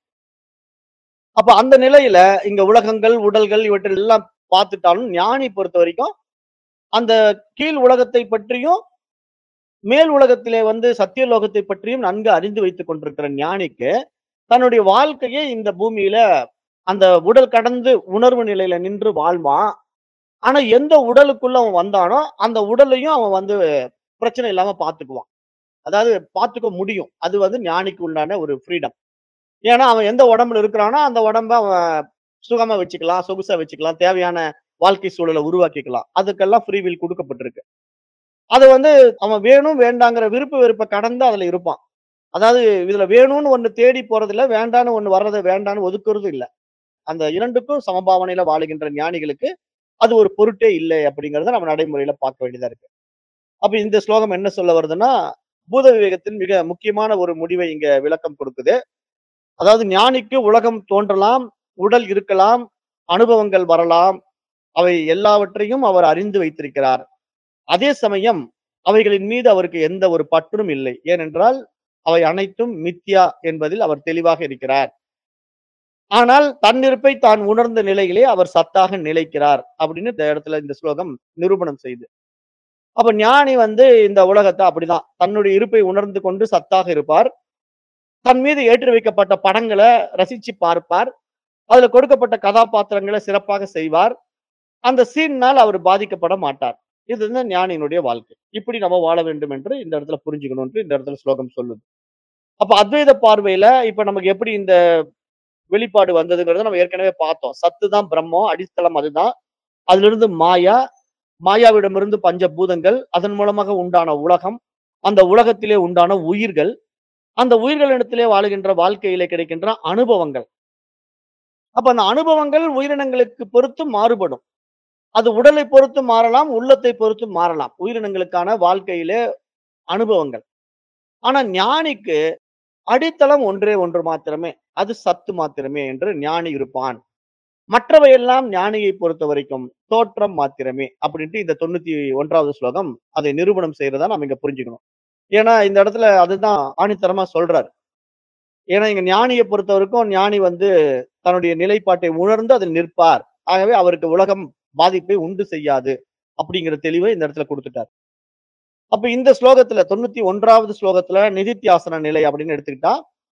அப்ப அந்த நிலையில இங்க உலகங்கள் உடல்கள் இவற்றில் எல்லாம் பார்த்துட்டாலும் ஞானி பொறுத்த வரைக்கும் அந்த கீழ் உலகத்தை பற்றியும் மேல் உலகத்திலே வந்து சத்தியலோகத்தை பற்றியும் நன்கு அறிந்து வைத்துக் கொண்டிருக்கிற ஞானிக்கு தன்னுடைய வாழ்க்கையை இந்த பூமியில அந்த உடல் கடந்து உணர்வு நிலையில நின்று வாழ்வான் ஆனா எந்த உடலுக்குள்ள அவன் வந்தானோ அந்த உடலையும் அவன் வந்து பிரச்சனை இல்லாம பாத்துக்குவான் அதாவது பார்த்துக்க முடியும். அது வந்து ஞானிக்கு உண்டான ஒரு ஃப்ரீடம். ஏன்னா, அவன் எந்த உடம்புல இருக்கிறானோ, அந்த உடம்ப அவன் சுகமா வச்சுக்கலாம், சொகுசா வச்சுக்கலாம், தேவையான வாழ்க்கை சூழல உருவாக்கிக்கலாம். அதுக்கெல்லாம் ஃப்ரீ வில் குடுக்கப்பட்டிருக்கு. அது வந்து அவன் வேணும், வேண்டாங்கிற விருப்பு வெறுப்ப கடந்து அதுல இருப்பான். அதாவது இதுல வேணும்னு ஒண்ணு தேடி போறதில்ல, வேண்டான்னு ஒண்ணு வர்றத வேண்டான்னு ஒதுக்குறதும் இல்ல. அந்த 2க்கும் சமபாவனையில வாழுகின்ற ஞானிகளுக்கு, அது ஒரு பொருட்டே இல்லை அப்படிங்கிறத நம்ம நடைமுறையில பார்க்க வேண்டியதா இருக்கு. அப்ப இந்த ஸ்லோகம் என்ன சொல்ல வருதுன்னா, பூத விவேகத்தின் மிக முக்கியமான ஒரு முடிவை இங்க விளக்கம் கொடுக்குது. அதாவது ஞானிக்கு உலகம் தோன்றலாம், உடல் இருக்கலாம், அனுபவங்கள் வரலாம். அவை எல்லாவற்றையும் அவர் அறிந்து வைத்திருக்கிறார். அதே சமயம் அவைகளின் மீது அவருக்கு எந்த ஒரு பற்றும் இல்லை. ஏனென்றால், அவை அனைத்தும் மித்யா என்பதில் அவர் தெளிவாக இருக்கிறார். ஆனால் தன்னிருப்பை தான் உணர்ந்த நிலையிலே அவர் சத்தாக நிலைக்கிறார். அப்படின்னு இந்த இடத்துல இந்த ஸ்லோகம் நிரூபணம் செய்யுது. அப்ப ஞானி வந்து இந்த உலகத்த அப்படிதான். தன்னுடைய இருப்பை உணர்ந்து கொண்டு சத்தாக இருப்பார். தன் மீது ஏற்றி வைக்கப்பட்ட படங்கள ரசிச்சு பார்ப்பார். அதுல கொடுக்கப்பட்ட கதாபாத்திரங்கள சிறப்பாக செய்வார். அந்த சீன்னால் அவர் பாதிக்கப்பட மாட்டார். இதுதான் ஞானியினுடைய வாழ்க்கை. இப்படி நம்ம வாழ வேண்டும் என்று இந்த இடத்துல புரிஞ்சுக்கணும்ன்று இந்த இடத்துல ஸ்லோகம் சொல்லுது. அப்ப அத்வைத பார்வையில இப்ப நமக்கு எப்படி இந்த வெளிப்பாடு வந்ததுங்கிறத நம்ம ஏற்கனவே பார்த்தோம். சத்து தான் பிரம்மம். அடித்தளம் அதுதான். அதிலிருந்து மாயா, மாயாவிடமிருந்து பஞ்சபூதங்கள், அதன் மூலமாக உண்டான உலகம், அந்த உலகத்திலே உண்டான உயிர்கள், அந்த உயிர்களிடத்திலே வாழுகின்ற வாழ்க்கையிலே கிடைக்கின்ற அனுபவங்கள். அப்ப அந்த அனுபவங்கள் உயிரினங்களுக்கு பொறுத்து மாறுபடும். அது உடலை பொறுத்து மாறலாம், உள்ளத்தை பொறுத்து மாறலாம். உயிரினங்களுக்கான வாழ்க்கையிலே அனுபவங்கள். ஆனா ஞானிக்கு அடித்தளம் ஒன்றே ஒன்று மாத்திரமே. அது சத்து மாத்திரமே என்று ஞானி இருப்பான். மற்றவையெல்லாம் ஞானியை பொறுத்தவரைக்கும் தோற்றம் மாத்திரமே. அப்படின்ட்டு இந்த 91வது ஸ்லோகம் அதை நிரூபணம் செய்றதா நம்ம இங்க புரிஞ்சுக்கணும். ஏன்னா இந்த இடத்துல அதுதான் ஆணித்தரமா சொல்றாரு. ஏன்னா இங்க ஞானிய பொறுத்தவரைக்கும் ஞானி வந்து தன்னுடைய நிலைப்பாட்டை உணர்ந்து அதில் நிற்பார். ஆகவே அவருக்கு உலகம் பாதிப்பை உண்டு செய்யாது. அப்படிங்கிற தெளிவை இந்த இடத்துல குடுத்துட்டார். அப்ப இந்த ஸ்லோகத்துல 91வது ஸ்லோகத்துல நிதித்தியாசன நிலை அப்படின்னு எடுத்துக்கிட்டா,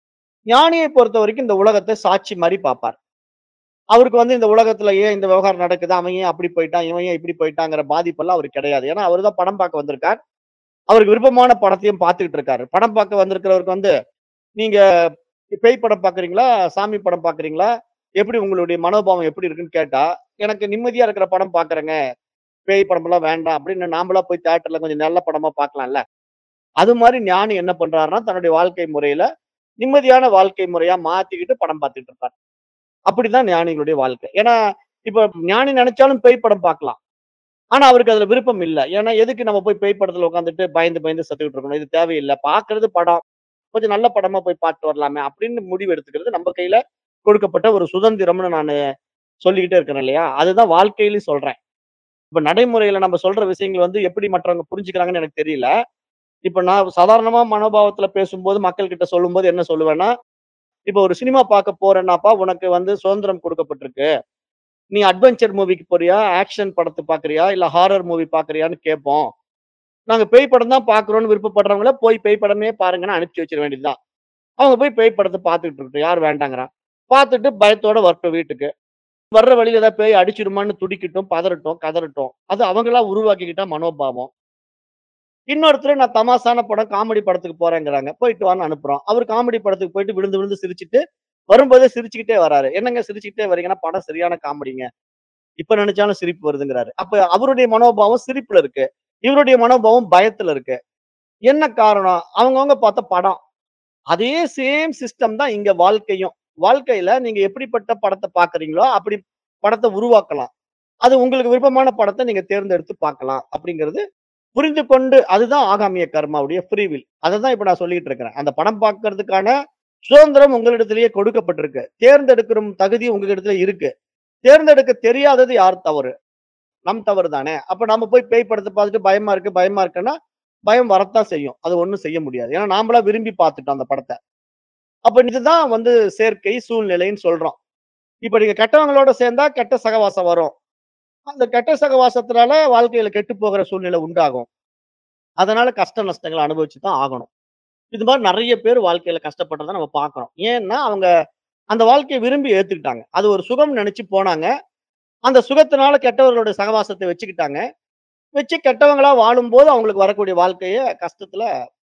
ஞானியை பொறுத்தவரைக்கும் இந்த உலகத்த சாட்சி மாரி பார்ப்பார். அவருக்கு வந்து இந்த உலகத்துல ஏன் இந்த விவகாரம் நடக்குது? அவன் ஏன் அப்படி போயிட்டான்? இவன் ஏன் இப்படி போயிட்டாங்கிற பாதிப்பெல்லாம் அவருக்கு கிடையாது. ஏன்னா அவரு தான் படம் பார்க்க வந்திருக்கார். அவருக்கு விருப்பமான படத்தையும் பார்த்துக்கிட்டு இருக்காரு. படம் பார்க்க வந்திருக்கிறவருக்கு வந்து, நீங்க பேய் படம் பார்க்குறீங்களா? சாமி படம் பார்க்குறீங்களா? எப்படி உங்களுடைய மனோபாவம் எப்படி இருக்குன்னு கேட்டா, எனக்கு நிம்மதியா இருக்கிற படம் பார்க்குறேங்க. பேய் படமெல்லாம் வேண்டாம் அப்படின்னு நாமளா போய் தியேட்டர்ல கொஞ்சம் நல்ல படமா பார்க்கலாம்ல. அது மாரி ஞானி என்ன பண்றாருன்னா, தன்னுடைய வாழ்க்கை முறையில நிம்மதியான வாழ்க்கை முறையா மாத்திக்கிட்டு படம் பார்த்துட்டு இருப்பார். அப்படிதான் ஞானிகளுடைய வாழ்க்கை. ஏன்னா, இப்ப ஞானி நெனச்சாலும் பேய் படம் பார்க்கலாம். ஆனா அவருக்கு அதுல விருப்பம் இல்ல. ஏன்னா எதுக்கு நம்ம போய் பேய் படத்துல உட்கார்ந்துட்டு பயந்து பயந்து செத்துக்கிட்டு இருக்கணும். இது தேவையில்ல. பார்க்கிறது படம். கொஞ்சம் நல்ல படமா போய் பார்த்துட்டு வரலாமே அப்படின்னு முடிவு எடுத்துக்கிறது நம்ம கையில கொடுக்கப்பட்ட ஒரு சுதந்திரம்னு நானு சொல்லிக்கிட்டே இருக்கிறேன் இல்லையா? அதுதான் வாழ்க்கையிலயும் சொல்றேன். இப்ப நடைமுறையில நம்ம சொல்ற விஷயங்கள் வந்து எப்படி மற்றவங்க புரிஞ்சுக்கிறாங்கன்னு எனக்கு தெரியல. இப்ப நான் சாதாரணமா மனோபாவத்துல பேசும்போது மக்கள் கிட்ட சொல்லும்போது என்ன சொல்லுவேன்னா, இப்ப ஒரு சினிமா பார்க்க போறேன்னாப்பா உனக்கு வந்து சுதந்திரம் கொடுக்கப்பட்டிருக்கு. நீ அட்வென்ச்சர் மூவிக்கு போறியா? ஆக்ஷன் படத்த பார்க்குறியா? இல்ல ஹாரர் மூவி பார்க்குறியான்னு கேட்போம். நாங்க பேய் படம் தான் பார்க்குறோம்னு விருப்பப்படுறவங்கள போய் பேய் படமே பாருங்கன்னு அனுப்பிச்சு வச்சிட வேண்டியது தான். அவங்க போய் பேய் படத்த பார்த்துட்டு இருக்கட்டும். யார் வேண்டாங்கிறா? பார்த்துட்டு பயத்தோட வரட்டும் வீட்டுக்கு. வர்ற வழியில ஏதாவது பேய் அடிச்சிடுமான்னு துடிக்கட்டும், பதறட்டும், கதறட்டும். அது அவங்களா உருவாக்கிக்கிட்ட மனோபாவம். இன்னொருத்தர் நான் தமாஷான படம், காமெடி படத்துக்கு போறேங்கிறாங்க. போயிட்டு வான்னு அனுப்புறோம். அவரு காமெடி படத்துக்கு போயிட்டு விழுந்து விழுந்து சிரிச்சுட்டு, வரும்போதே சிரிச்சுக்கிட்டே வராரு. என்னங்க சிரிச்சுக்கிட்டே வரீங்கன்னா, படம் சரியான காமெடிங்க. இப்ப நெனச்சாலும் சிரிப்பு வருதுங்கிறாரு. அப்ப அவருடைய மனோபாவம் சிரிப்புல இருக்கு. இவருடைய மனோபாவம் பயத்துல இருக்கு. என்ன காரணம்? அவங்கவங்க பார்த்த படம். அதே சேம் சிஸ்டம் தான் இங்க வாழ்க்கையும். வாழ்க்கையில நீங்க எப்படிப்பட்ட படத்த பார்க்குறீங்களோ, அப்படி படத்த உருவாக்கலாம். அது உங்களுக்கு விருப்பமான படத்த நீங்க தேர்ந்தெடுத்து பார்க்கலாம். அப்படிங்கிறது புரிந்து கொண்டு அதுதான் ஆகாமிய கர்மாவுடைய ஃப்ரீ வில். அததான் இப்ப நான் சொல்லிட்டு இருக்கிறேன். அந்த படம் பார்க்கறதுக்கான சுதந்திரம் உங்களிடத்திலேயே கொடுக்கப்பட்டிருக்கு. தேர்ந்தெடுக்கிற தகுதி உங்ககிட்ட இருக்கு. தேர்ந்தெடுக்க தெரியாதது யார் தவறு? நம் தவறு தானே! அப்ப நம்ம போய் பேய் படத்த பார்த்துட்டு பயமா இருக்கு, பயமா இருக்குன்னா, பயம் வரத்தான் செய்யும். அது ஒண்ணும் செய்ய முடியாது. ஏன்னா நாமளா விரும்பி பார்த்துட்டோம் அந்த படத்த. அப்ப இதுதான் வந்து சேர்க்கை, சூழ்நிலைன்னு சொல்றோம். இப்ப நீங்க கெட்டவங்களோட சேர்ந்தா கெட்ட சகவாசம் வரும். அந்த கெட்ட சகவாசத்தினால வாழ்க்கையில கெட்டுப் போகிற சூழ்நிலை உண்டாகும். அதனால கஷ்ட நஷ்டங்கள அனுபவிச்சு தான் ஆகணும். இது மாரி நெறைய பேர் வாழ்க்கையில கஷ்டப்படுறத நம்ம பார்க்கிறோம். ஏன்னா, அவங்க அந்த வாழ்க்கைய விரும்பி ஏத்துக்கிட்டாங்க. அது ஒரு சுகம்னு நெனச்சு போனாங்க. அந்த சுகத்தினால கெட்டவர்களுடைய சகவாசத்த வச்சுக்கிட்டாங்க. வச்சு கெட்டவங்களா வாழும்போது அவங்களுக்கு வரக்கூடிய வாழ்க்கைய கஷ்டத்துல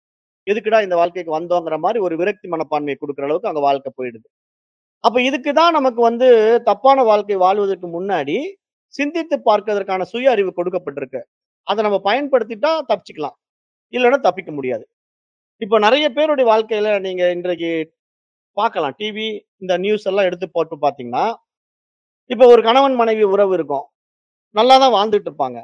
எதுக்குடா இந்த வாழ்க்கைக்கு வந்தோங்கிற மாரி ஒரு விரக்தி மனப்பான்மைய குடுக்குற அளவுக்கு அங்க வாழ்க்கை போயிடுது. அப்ப இதுக்கு தான் நமக்கு வந்து தப்பான வாழ்க்கை வாழ்வதற்கு முன்னாடி, சிந்தித்து பார்க்கிறதற்கான சுய அறிவு கொடுக்கப்பட்டிருக்கு. அத நம்ம பயன்படுத்திட்டா தப்பிச்சுக்கலாம். இல்லன்னா தப்பிக்க முடியாது. இப்ப நெறைய பேருடைய வாழ்க்கையில நீங்க இன்றைக்கு பார்க்கலாம். டிவி, இந்த நியூஸ் எல்லாம் எடுத்து போட்டு பார்த்தீங்கன்னா, இப்ப ஒரு கணவன் மனைவி உறவு இருக்கும். நல்லா தான் வாழ்ந்துட்டு இருப்பாங்க.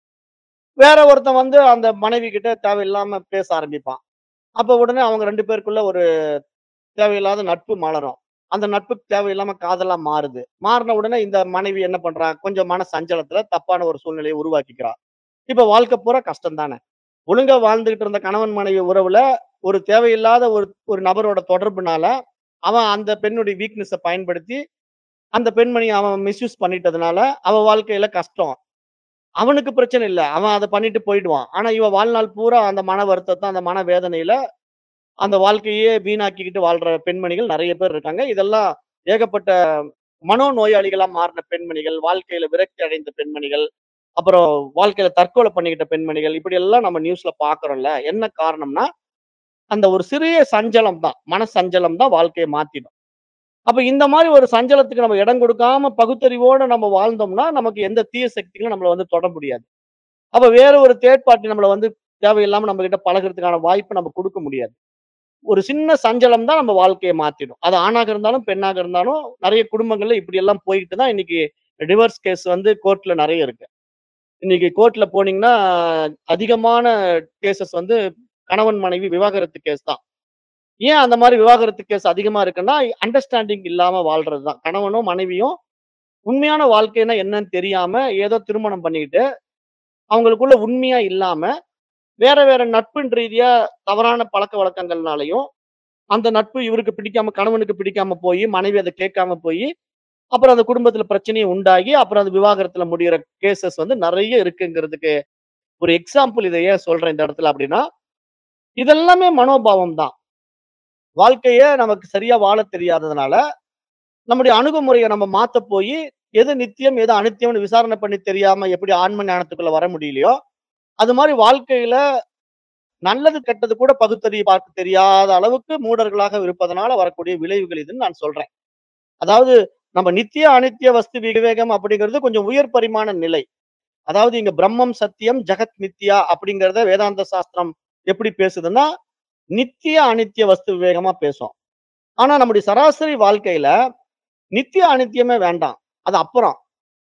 வேற ஒருத்தன் வந்து அந்த மனைவி கிட்ட தேவையில்லாம பேச ஆரம்பிப்பான். அப்ப உடனே அவங்க 2 பேருக்குள்ள ஒரு தேவையில்லாத நட்பு மலரும். அந்த நட்புக்கு தேவையில்லாம காதலா மாறுது. மாறுன உடனே இந்த மனைவி என்ன பண்றா? கொஞ்சம் மன சஞ்சலத்துல தப்பான ஒரு சூழ்நிலைய உருவாக்கிக்கிறா. இப்ப வாழ்க்கை பூரா கஷ்டம் தானே. ஒழுங்கா வாழ்ந்துகிட்டு இருந்த கணவன் மனைவி உறவுல ஒரு தேவையில்லாத ஒரு ஒரு நபரோட தொடர்புனால, அவன் அந்த பெண்ணுடைய வீக்னஸ பயன்படுத்தி, அந்த பெண்மணிய அவன் மிஸ்யூஸ் பண்ணிட்டதுனால, அவ வாழ்க்கையில கஷ்டம். அவனுக்கு பிரச்சனை இல்ல. அவன் அத பண்ணிட்டு போயிடுவான். ஆனா இவ வாழ்நாள் பூரா அந்த மன வருத்தத்த, அந்த மன வேதனையில, அந்த வாழ்க்கையே வீணாக்கிக்கிட்டு வாழ்ற பெண்மணிகள் நெறைய பேர் இருக்காங்க. இதெல்லாம் ஏகப்பட்ட மனோநோயாளிகளா மாறுன பெண்மணிகள், வாழ்க்கையில விரக்தி அடைந்த பெண்மணிகள், அப்புறம் வாழ்க்கையில தற்கொலை பண்ணிக்கிட்ட பெண்மணிகள், இப்படியெல்லாம் நம்ம நியூஸ்ல பார்க்குறோம்ல. என்ன காரணம்னா, அந்த ஒரு சிறிய சஞ்சலம் தான். மன சஞ்சலம் தான் வாழ்க்கைய மாத்திடும். அப்ப இந்த மாரி ஒரு சஞ்சலத்துக்கு நம்ம இடம் கொடுக்காம பகுத்தறிவோட நம்ம வாழ்ந்தோம்னா, நமக்கு எந்த தீய சக்திகளும் நம்மள வந்து தொட முடியாது. அப்ப வேற ஒரு தேர்ட் பார்ட்டி நம்மள வந்து தேவையில்லாம நம்மகிட்ட பழகுறதுக்கான வாய்ப்பு நம்ம குடுக்க முடியாது. ஒரு சின்ன சஞ்சலம் தான் நம்ம வாழ்க்கைய மாத்திடும். அது ஆணாக இருந்தாலும், பெண்ணாக இருந்தாலும் நெறைய குடும்பங்கள்ல இப்படியெல்லாம் போயிட்டு தான் இன்னைக்கு டிவோர்ஸ் கேஸ் வந்து கோர்ட்ல நெறைய இருக்கு. இன்னைக்கு கோர்ட்ல போனீங்கன்னா, அதிகமான கேஸஸ் வந்து கணவன் மனைவி விவாகரத்து கேஸ் தான். ஏன் அந்த மாரி விவாகரத்து கேஸ் அதிகமா இருக்குன்னா, அண்டர்ஸ்டாண்டிங் இல்லாம வாழ்றது தான். கணவனும், மனைவியும் உண்மையான வாழ்க்கைன்னா என்னன்னு தெரியாம, ஏதோ திருமணம் பண்ணிக்கிட்டு, அவங்களுக்குள்ள உண்மையா இல்லாம, வேற வேற நட்பின் ரீதியா தவறான பழக்கவழக்கங்கள்னாலயும், அந்த நட்பு இவருக்கு பிடிக்காம கணவனுக்கு பிடிக்காம போயி, மனைவி அத கேட்காம போயி, அப்புறம் அந்த குடும்பத்தில பிரச்சனையும் உண்டாகி, அப்புறம் அது விவாகரத்துல முடியிற கேஸஸ் வந்து நெறைய இருக்குங்கிறதுக்கு ஒரு எக்ஸாம்பிள் இத ஏன் சொல்றேன் இந்த இடத்துல அப்டின்னா, இதெல்லாமே மனோபாவம் தான். வாழ்க்கைய நமக்கு சரியா வாழத் தெரியாததுனால, நம்முடைய அணுகுமுறைய நம்ம மாத்தப் போயி, எது நித்தியம், எது அநித்தியம்னு விசாரணை பண்ணி தெரியாம எப்படி ஆன்ம ஞானத்துக்குள்ள வர முடியலையோ, அது மாரி வாழ்க்கையில நல்லது, கெட்டது கூட பகுத்தறிய பார்க்க தெரியாத அளவுக்கு மூடர்களாக இருப்பதனால வரக்கூடிய விளைவுகள் இதுன்னு நான் சொல்றேன். அதாவது நம்ம நித்திய, அநித்திய வஸ்து விவேகம் அப்படிங்கிறது கொஞ்சம் உயர் பரிமாண நிலை. அதாவது இங்க பிரம்மம் சத்தியம், ஜகத் மித்யா அப்படிங்கிறத வேதாந்த சாஸ்திரம் எப்படி பேசுதுன்னா, நித்திய, அநித்திய வஸ்து விவேகமா பேசும். ஆனா நம்முடைய சராசரி வாழ்க்கையில நித்திய, அநித்தியமே வேண்டாம். அது அப்புறம்.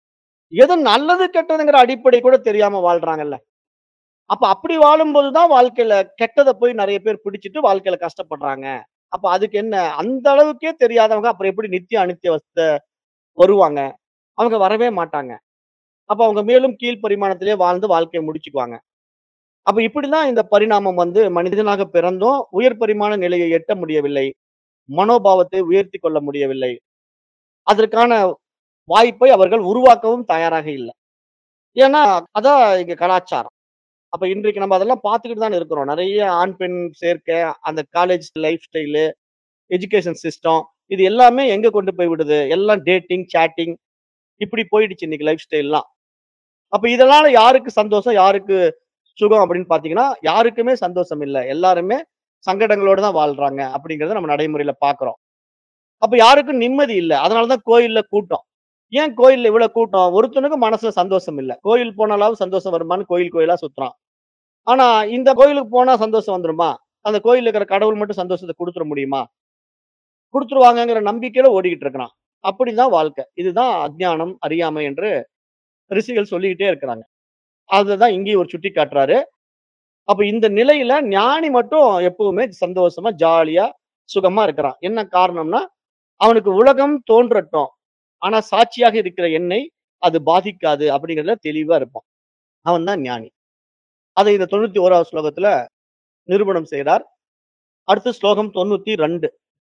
எது நல்லது, கெட்டதுங்கிற அடிப்படை கூட தெரியாம வாழ்றாங்கல்ல. அப்ப அப்படி வாழும்போது தான் வாழ்க்கையில கெட்டத போய் நெறைய பேர் பிடிச்சுட்டு வாழ்க்கையில கஷ்டப்படுறாங்க. அப்ப அதுக்கு என்ன? அந்த அளவுக்கே தெரியாதவங்க அப்புறம் எப்படி நித்திய, அநித்திய வஸ்த வருவாங்க? அவங்க வரவே மாட்டாங்க. அப்ப அவங்க மேலும் கீழ் பரிமாணத்திலே வாழ்ந்து வாழ்க்கைய முடிச்சுக்குவாங்க. அப்ப இப்படிதான் இந்த பரிணாமம் வந்து மனிதனாக பிறந்தும் உயர் பரிமாண நிலையை எட்ட முடியவில்லை. மனோபாவத்தை உயர்த்திக் கொள்ள முடியவில்லை. அதற்கான வாய்ப்பை அவர்கள் உருவாக்கவும் தயாராக இல்ல. ஏன்னா, அதான் இங்க கலாச்சாரம். அப்ப இன்றைக்கு நம்ம அதெல்லாம் பார்த்துக்கிட்டு தானே இருக்கிறோம். நெறைய ஆண், பெண் சேர்க்கை, அந்த college lifestyle, education system இது எல்லாமே எங்க கொண்டு போய் விடுது? எல்லாம் டேட்டிங், சாட்டிங் இப்படி போயிடுச்சு இன்னைக்கு லைஃப் ஸ்டைல்லாம். அப்ப இதனால யாருக்கு சந்தோஷம்? யாருக்கு சுகம் அப்படின்னு பார்த்தீங்கன்னா, யாருக்குமே சந்தோஷம் இல்ல. எல்லாருமே சங்கடங்களோட தான் வாழ்றாங்க அப்படிங்கிறத நம்ம நடைமுறையில பார்க்கிறோம். அப்ப யாருக்கும் நிம்மதி இல்ல. அதனால தான் கோயில்ல கூட்டம். ஏன் கோயில்ல இவ்வளோ கூட்டம்? ஒருத்தனுக்கும் மனசுல சந்தோஷம் இல்ல. கோயில் போனாலாவது சந்தோஷம் வருமான்னு கோயில் கோயிலா சுத்துறான். ஆனா இந்த கோயிலுக்கு போனா சந்தோஷம் வந்துருமா? அந்த கோயில்ல இருக்கிற கடவுள் மட்டும் சந்தோஷத்த குடுத்துற முடியுமா? குடுத்துருவாங்கங்கிற நம்பிக்கையில ஓடிக்கிட்டு இருக்கிறான். அப்படிதான் வாழ்க்கை. இதுதான் அஞ்ஞானம், அறியாமை என்று ரிஷிகள் சொல்லிக்கிட்டே இருக்கிறாங்க. அததான் இங்கேயும் ஒரு சுட்டி காட்டுறாரு. அப்ப இந்த நிலையில ஞானி மட்டும் எப்பவுமே சந்தோஷமா, ஜாலியா, சுகமா இருக்கிறான். என்ன காரணம்னா, அவனுக்கு உலகம் தோன்றட்டும். ஆனா சாட்சியாக இருக்கிற என்னை அது பாதிக்காது அப்படிங்கிறதுல தெளிவா இருப்பான். அவன் தான் ஞானி. அதை இந்த 91வது ஸ்லோகத்துல நிரூபணம் செய்றார். அடுத்து ஸ்லோகம் 92.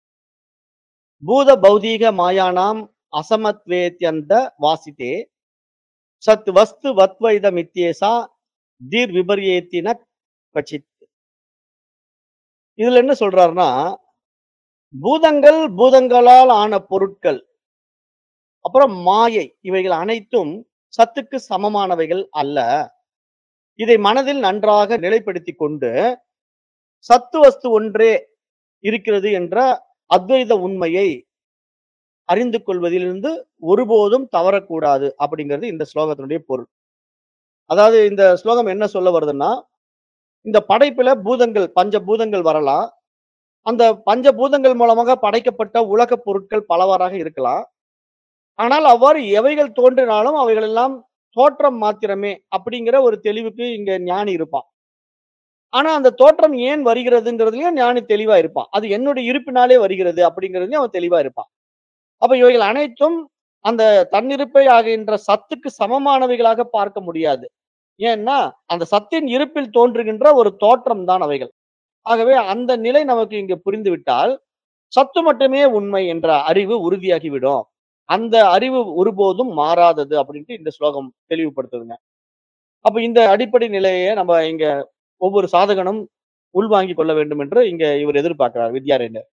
பூத பௌதீக மாயானாம் அசமத்வேத்யந்த வாசிதே சத் வஸ்து வத்வைத மித்யேசா தீர் விபர்யேத்தின கச்சித். இதுல என்ன சொல்றாருன்னா, பூதங்கள், பூதங்களால் ஆன பொருட்கள், அப்புறம் மாயை இவைகள் அனைத்தும் சத்துக்கு சமமானவைகள் அல்ல. இதை மனதில் நன்றாக நிலைப்படுத்திக் கொண்டு, சத்து வஸ்து ஒன்றே இருக்கிறது என்ற அத்வைத உண்மையை அறிந்து கொள்வதிலிருந்து ஒருபோதும் தவறக்கூடாது அப்படிங்கிறது இந்த ஸ்லோகத்தினுடைய பொருள் அதாவது இந்த ஸ்லோகம் என்ன சொல்ல வருதுன்னா இந்த படைப்புல பூதங்கள் பஞ்ச பூதங்கள் வரலாம் அந்த பஞ்ச பூதங்கள் மூலமாக படைக்கப்பட்ட உலக பொருட்கள் பலவாறாக இருக்கலாம் ஆனால் அவ்வாறு எவைகள் தோன்றினாலும் அவைகள் எல்லாம் தோற்றம் மாத்திரமே அப்படிங்கிற ஒரு தெளிவுக்கு இங்க ஞானி இருப்பான் ஆனா அந்த தோற்றம் ஏன் வருகிறதுங்கிறதுலயும் ஞானி தெளிவா இருப்பான் அது என்னுடைய இருப்பினாலே வருகிறது அப்படிங்கிறதுலயும் அவன் தெளிவா இருப்பான் அப்ப இவைகள் அனைத்தும் அந்த தன்னிருப்பை ஆகின்ற சத்துக்கு சமமானவைகளாக பார்க்க முடியாது ஏன்னா அந்த சத்தின் இருப்பில் தோன்றுகின்ற ஒரு தோற்றம் தான் அவைகள் ஆகவே அந்த நிலை நமக்கு இங்கு புரிந்துவிட்டால் சத்து மட்டுமே உண்மை என்ற அறிவு உறுதியாகிவிடும் அந்த அறிவு ஒருபோதும் மாறாதது அப்படின்ட்டு இந்த ஸ்லோகம் தெளிவுபடுத்துதுங்க அப்ப இந்த அடிப்படை நிலையை நம்ம இங்க ஒவ்வொரு சாதகனும் உள்வாங்கிக் கொள்ள வேண்டும் என்று இங்க இவர் எதிர்பார்க்கிறார் வித்யாரண்யர்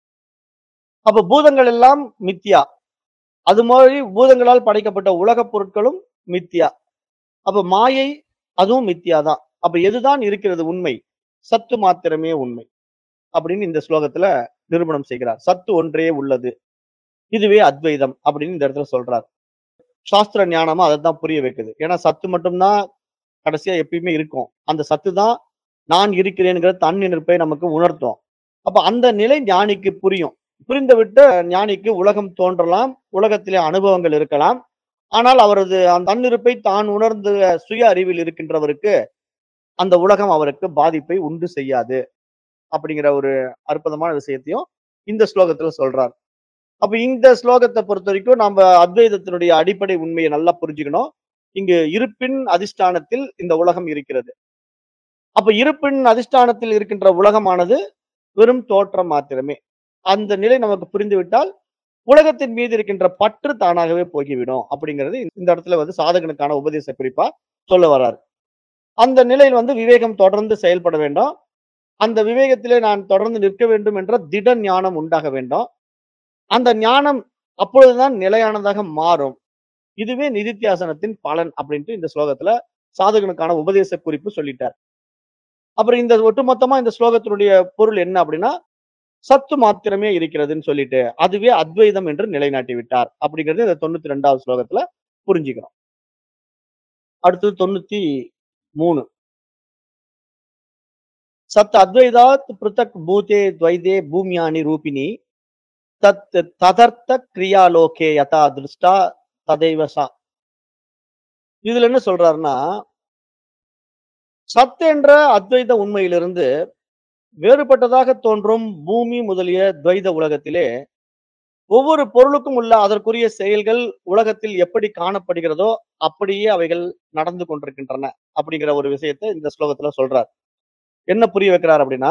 அப்ப பூதங்கள் எல்லாம் மித்யா அது மாதிரி பூதங்களால் படைக்கப்பட்ட உலகப் பொருட்களும் மித்யா அப்ப மாயை அதுவும் மித்யா தான் அப்ப எதுதான் இருக்கிறது உண்மை சத்து மாத்திரமே உண்மை அப்படின்னு இந்த ஸ்லோகத்துல நிரூபணம் செய்கிறார் சத்து ஒன்றே உள்ளது இதுவே அத்வைதம் அப்படின்னு இந்த இடத்துல சொல்றார் சாஸ்திர ஞானமா அதை தான் புரிய வைக்குது ஏன்னா சத்து மட்டும்தான் கடைசியா எப்பயுமே இருக்கும் அந்த சத்து தான் நான் இருக்கிறேங்கிற தன்னிருப்பை நமக்கு உணர்த்தும் அப்ப அந்த நிலை ஞானிக்கு புரியும் புரிந்துவிட்டு ஞானிக்கு உலகம் தோன்றலாம் உலகத்திலே அனுபவங்கள் இருக்கலாம் ஆனால் அவரது அந்த தன்னிருப்பை தான் உணர்ந்த சுய அறிவில் இருக்கின்றவருக்கு அந்த உலகம் அவருக்கு பாதிப்பை உண்டு செய்யாது அப்படிங்கிற ஒரு அற்புதமான விஷயத்தையும் இந்த ஸ்லோகத்துல சொல்றார் அப்ப இந்த ஸ்லோகத்தை பொறுத்த வரைக்கும் நம்ம அத்வைதத்தினுடைய அடிப்படை உண்மையை நல்லா புரிஞ்சுக்கணும் இங்கு இருப்பின் அதிஷ்டானத்தில் இந்த உலகம் இருக்கிறது அப்ப இருப்பின் அதிஷ்டானத்தில் இருக்கின்ற உலகமானது வெறும் தோற்றம் மாத்திரமே அந்த நிலை நமக்கு புரிந்துவிட்டால் உலகத்தின் மீது இருக்கின்ற பற்று தானாகவே போய்விடும் அப்படிங்கிறது இந்த இடத்துல வந்து சாதகனுக்கான உபதேச குறிப்பா சொல்ல வர்றாரு அந்த நிலையில் வந்து விவேகம் தொடர்ந்து செயல்பட வேண்டும் அந்த விவேகத்திலே நான் தொடர்ந்து நிற்க வேண்டும் என்ற திட ஞானம் உண்டாக வேண்டும் அந்த ஞானம் அப்பொழுதுதான் நிலையானதாக மாறும் இதுவே நிதித்தியாசனத்தின் பலன் அப்படின்ட்டு இந்த ஸ்லோகத்துல சாதகனுக்கான உபதேச குறிப்பு சொல்லிட்டார் அப்புறம் இந்த ஒட்டுமொத்தமா இந்த ஸ்லோகத்தினுடைய பொருள் என்ன அப்படின்னா சத்து மாத்திரமே இருக்கிறதுன்னு சொல்லிட்டு அதுவே அத்வைதம் என்று நிலைநாட்டி விட்டார் அப்படிங்கிறது இந்த தொண்ணூத்தி ரெண்டாவது ஸ்லோகத்துல புரிஞ்சுக்கிறோம் அடுத்தது தொண்ணூத்தி மூணு சத் அத்வைதாத் பிருத்தக் பூதே துவைதே பூமியானி ரூபிணி தத் ததர்த்த கிரியாலோகே யதா திருஷ்டா ததைவ சா இதுல என்ன சொல்றாருன்னா சத் என்ற அத்வைத உண்மையிலிருந்து வேறுபட்டதாக தோன்றும் பூமி முதலிய துவைத உலகத்திலே ஒவ்வொரு பொருளுக்கும் உள்ள அதற்குரிய செயல்கள் உலகத்தில் எப்படி காணப்படுகிறதோ அப்படியே அவைகள் நடந்து கொண்டிருக்கின்றன அப்படிங்கிற ஒரு விஷயத்தை இந்த ஸ்லோகத்துல சொல்றார் என்ன புரிய வைக்கிறார் அப்படின்னா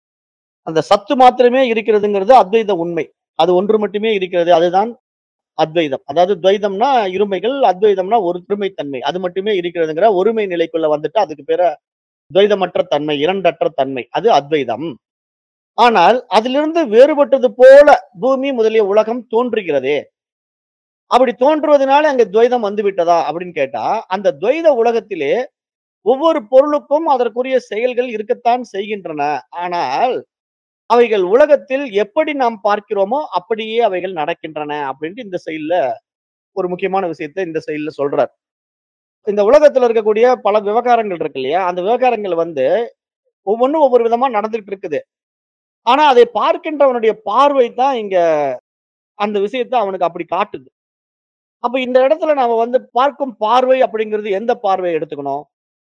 அந்த சத்து மாத்திரமே இருக்கிறதுங்கிறது அத்வைத உண்மை அது ஒன்று மட்டுமே இருக்கிறது அதுதான் அத்வைதம் அதாவது துவைதம்னா இருமைகள் அத்வைதம்னா ஒரு தன்மை அது மட்டுமே இருக்கிறதுங்கிற ஒருமை நிலைக்குள்ள வந்துட்டு அதுக்கு பேர துவைதமற்ற தன்மை இரண்டற்ற தன்மை அது அத்வைதம் ஆனால் அதிலிருந்து வேறுபட்டது போல பூமி முதலிய உலகம் தோன்றுகிறதே அப்படி தோன்றுவதனால அங்க துவைதம் வந்து விட்டதா அப்படின்னு கேட்டா அந்த துவைத உலகத்திலே ஒவ்வொரு பொருளுக்கும் அதற்குரிய செயல்கள் இருக்கத்தான் செய்கின்றன ஆனால் அவைகள் உலகத்தில் எப்படி நாம் பார்க்கிறோமோ அப்படியே அவைகள் நடக்கின்றன அப்படின்ட்டு இந்த செயல்ல ஒரு முக்கியமான விஷயத்தை இந்த செயல்ல சொல்றார் இந்த உலகத்துல இருக்கக்கூடிய பல விவகாரங்கள் இருக்கு இல்லையா அந்த விவகாரங்கள் வந்து ஒவ்வொன்றும் ஒவ்வொரு விதமா நடந்துகிட்டு இருக்குது ஆனா அதை பார்க்கின்றவனுடைய பார்வை தான் இங்க அந்த விஷயத்தை அவனுக்கு அப்படி காட்டுது அப்ப இந்த இடத்துல நாம வந்து பார்க்கும் பார்வை அப்படிங்கிறது எந்த பார்வையை எடுத்துக்கணும்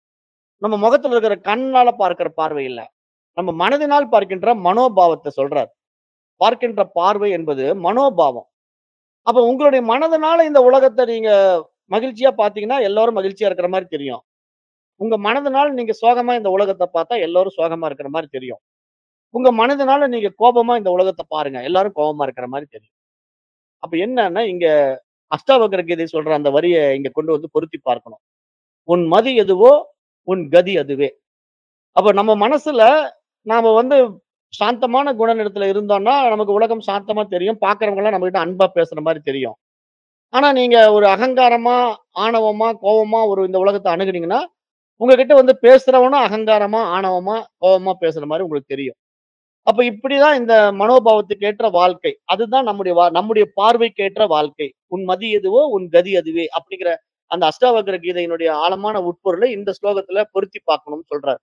நம்ம முகத்துல இருக்கிற கண்ணால பார்க்கிற பார்வை இல்ல நம்ம மனதினால் பார்க்கின்ற மனோபாவத்தை சொல்றார் பார்க்கின்ற பார்வை என்பது மனோபாவம் அப்ப உங்களுடைய மனதினால இந்த உலகத்தை நீங்க மகிழ்ச்சியா பாத்தீங்கன்னா எல்லாரும் மகிழ்ச்சியா இருக்கிற மாதிரி தெரியும் உங்க மனதினால நீங்க சோகமா இந்த உலகத்தை பார்த்தா எல்லாரும் சோகமா இருக்கிற மாதிரி தெரியும் உங்க மனதினால நீங்க கோபமா இந்த உலகத்தை பாருங்க எல்லாரும் கோபமா இருக்கிற மாதிரி தெரியும் அப்ப என்னன்னா இங்க அஷ்டாவகர கீதை சொல்ற அந்த வரியை இங்க கொண்டு வந்து பொருத்தி பார்க்கணும் உன் மதி எதுவோ உன் கதி அதுவே அப்ப நம்ம மனசுல நாம வந்து சாந்தமான குணநிலத்துல இருந்தோம்னா நமக்கு உலகம் சாந்தமா தெரியும் பாக்குறவங்க எல்லாம் நம்ம கிட்ட அன்பா பேசுற மாதிரி தெரியும் ஆனா நீங்க ஒரு அகங்காரமா ஆணவமா கோபமா ஒரு இந்த உலகத்தை அணுகுனீங்கன்னா உங்ககிட்ட வந்து பேசுறவனும் அகங்காரமா, ஆணவமா, கோவமா பேசுற மாரி உங்களுக்கு தெரியும். அப்ப இப்படிதான் இந்த மனோபாவத்துக்கு ஏற்ற வாழ்க்கை. அதுதான் நம்முடைய வா நம்முடைய பார்வைக்கு ஏற்ற வாழ்க்கை. "உன் மதி எதுவோ, உன் கதி அதுவே" அப்படிங்கிற அந்த அஷ்டாவக்ர கீதையினுடைய ஆழமான உட்பொருளை இந்த ஸ்லோகத்துல பொருத்தி பார்க்கணும்னு சொல்றாரு.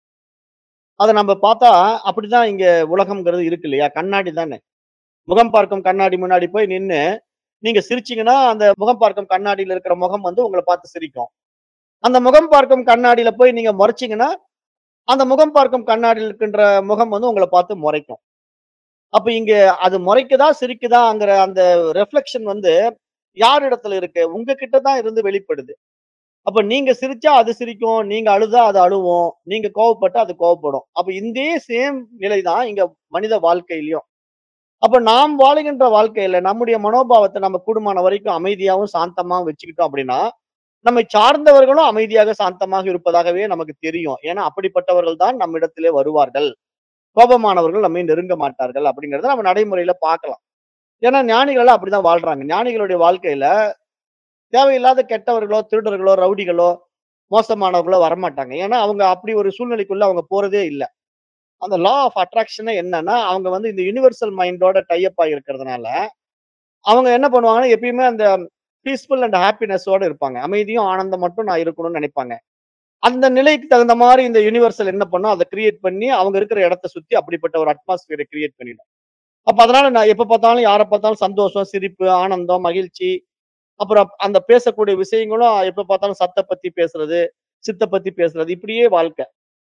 அத நம்ம பார்த்தா, அப்படிதான் இங்க உலகம்ங்கிறது இருக்கு இல்லையா? கண்ணாடி தானே. முகம் பார்க்கும் கண்ணாடி முன்னாடி போய் நின்னு, நீங்க சிரிச்சீங்கன்னா, அந்த முகம் பார்க்கும் கண்ணாடியில இருக்கிற முகம் வந்து உங்கள பார்த்து சிரிக்கும். அந்த முகம் பார்க்கும் கண்ணாடியில போய் நீங்க முறைச்சீங்கன்னா, அந்த முகம் பார்க்கும் கண்ணாடியில இருக்கின்ற முகம் வந்து உங்கள பார்த்து முறைக்கும். அப்ப இங்க அது முறைக்குதா, சிரிக்குதாங்கிற அந்த ரிஃப்ளெக்ஷன் வந்து யார் இடத்துல இருக்கு? உங்க கிட்ட தான் இருந்து வெளிப்படுது. அப்ப நீங்க சிரிச்சா அது சிரிக்கும். நீங்க அழுதா அது அழுவும். நீங்க கோவப்பட்டா அது கோவப்படும். அப்ப இதே சேம் நிலை தான் இங்க மனித வாழ்க்கையிலயும். அப்ப நாம் வாழுகின்ற வாழ்க்கையில நம்முடைய மனோபாவத்த நம்ம கூடுமான வரைக்கும் அமைதியாவும், சாந்தமாவும் வச்சுக்கிட்டோம் அப்படின்னா, நம்மை சார்ந்தவர்களும் அமைதியாக, சாந்தமாக இருப்பதாகவே நமக்கு தெரியும். ஏன்னா அப்படிப்பட்டவர்கள் தான் நம்மிடத்திலே வருவார்கள். கோபமானவர்கள் நம்மை நெருங்க மாட்டார்கள் அப்படிங்கிறத நம்ம நடைமுறையில பார்க்கலாம். ஏன்னா ஞானிகள் அப்படிதான் வாழ்றாங்க. ஞானிகளுடைய வாழ்க்கையில தேவையில்லாத கெட்டவர்களோ, திருடர்களோ, ரவுடிகளோ, மோசமானவர்களோ வரமாட்டாங்க. ஏன்னா அவங்க அப்படி ஒரு சூழ்நிலைக்குள்ள அவங்க போறதே இல்ல. அந்த லா ஆஃப் அட்ராக்ஷனே என்னன்னா, அவங்க வந்து இந்த யுனிவர்சல் மைண்டோட டை அப் ஆகி இருக்கிறதுனால, அவங்க என்ன பண்ணுவாங்கன்னா, எப்பயுமே அந்த பீஸ்ஃபுல் அண்ட் ஹாப்பினஸோட இருப்பாங்க. அமைதியும், ஆனந்தம் மட்டும் நான் இருக்கணும்னு நினைப்பாங்க. அந்த நிலைக்கு தகுந்த மாரி இந்த யுனிவர்சல் என்ன பண்ணும், அத கிரியேட் பண்ணி அவங்க இருக்கிற இடத்த சுத்தி அப்படிப்பட்ட ஒரு அட்மாஸ்பியர கிரியேட் பண்ணிடும். அப்ப அதனால நான் எப்ப பார்த்தாலும், யார பார்த்தாலும் சந்தோஷம், சிரிப்பு, ஆனந்தம், மகிழ்ச்சி, அப்புறம் அந்த பேசக்கூடிய விஷயங்களும் எப்ப பார்த்தாலும் சத்த பத்தி பேசுறது, சித்த பத்தி பேசுறது, இப்படியே வாழ்க்கை.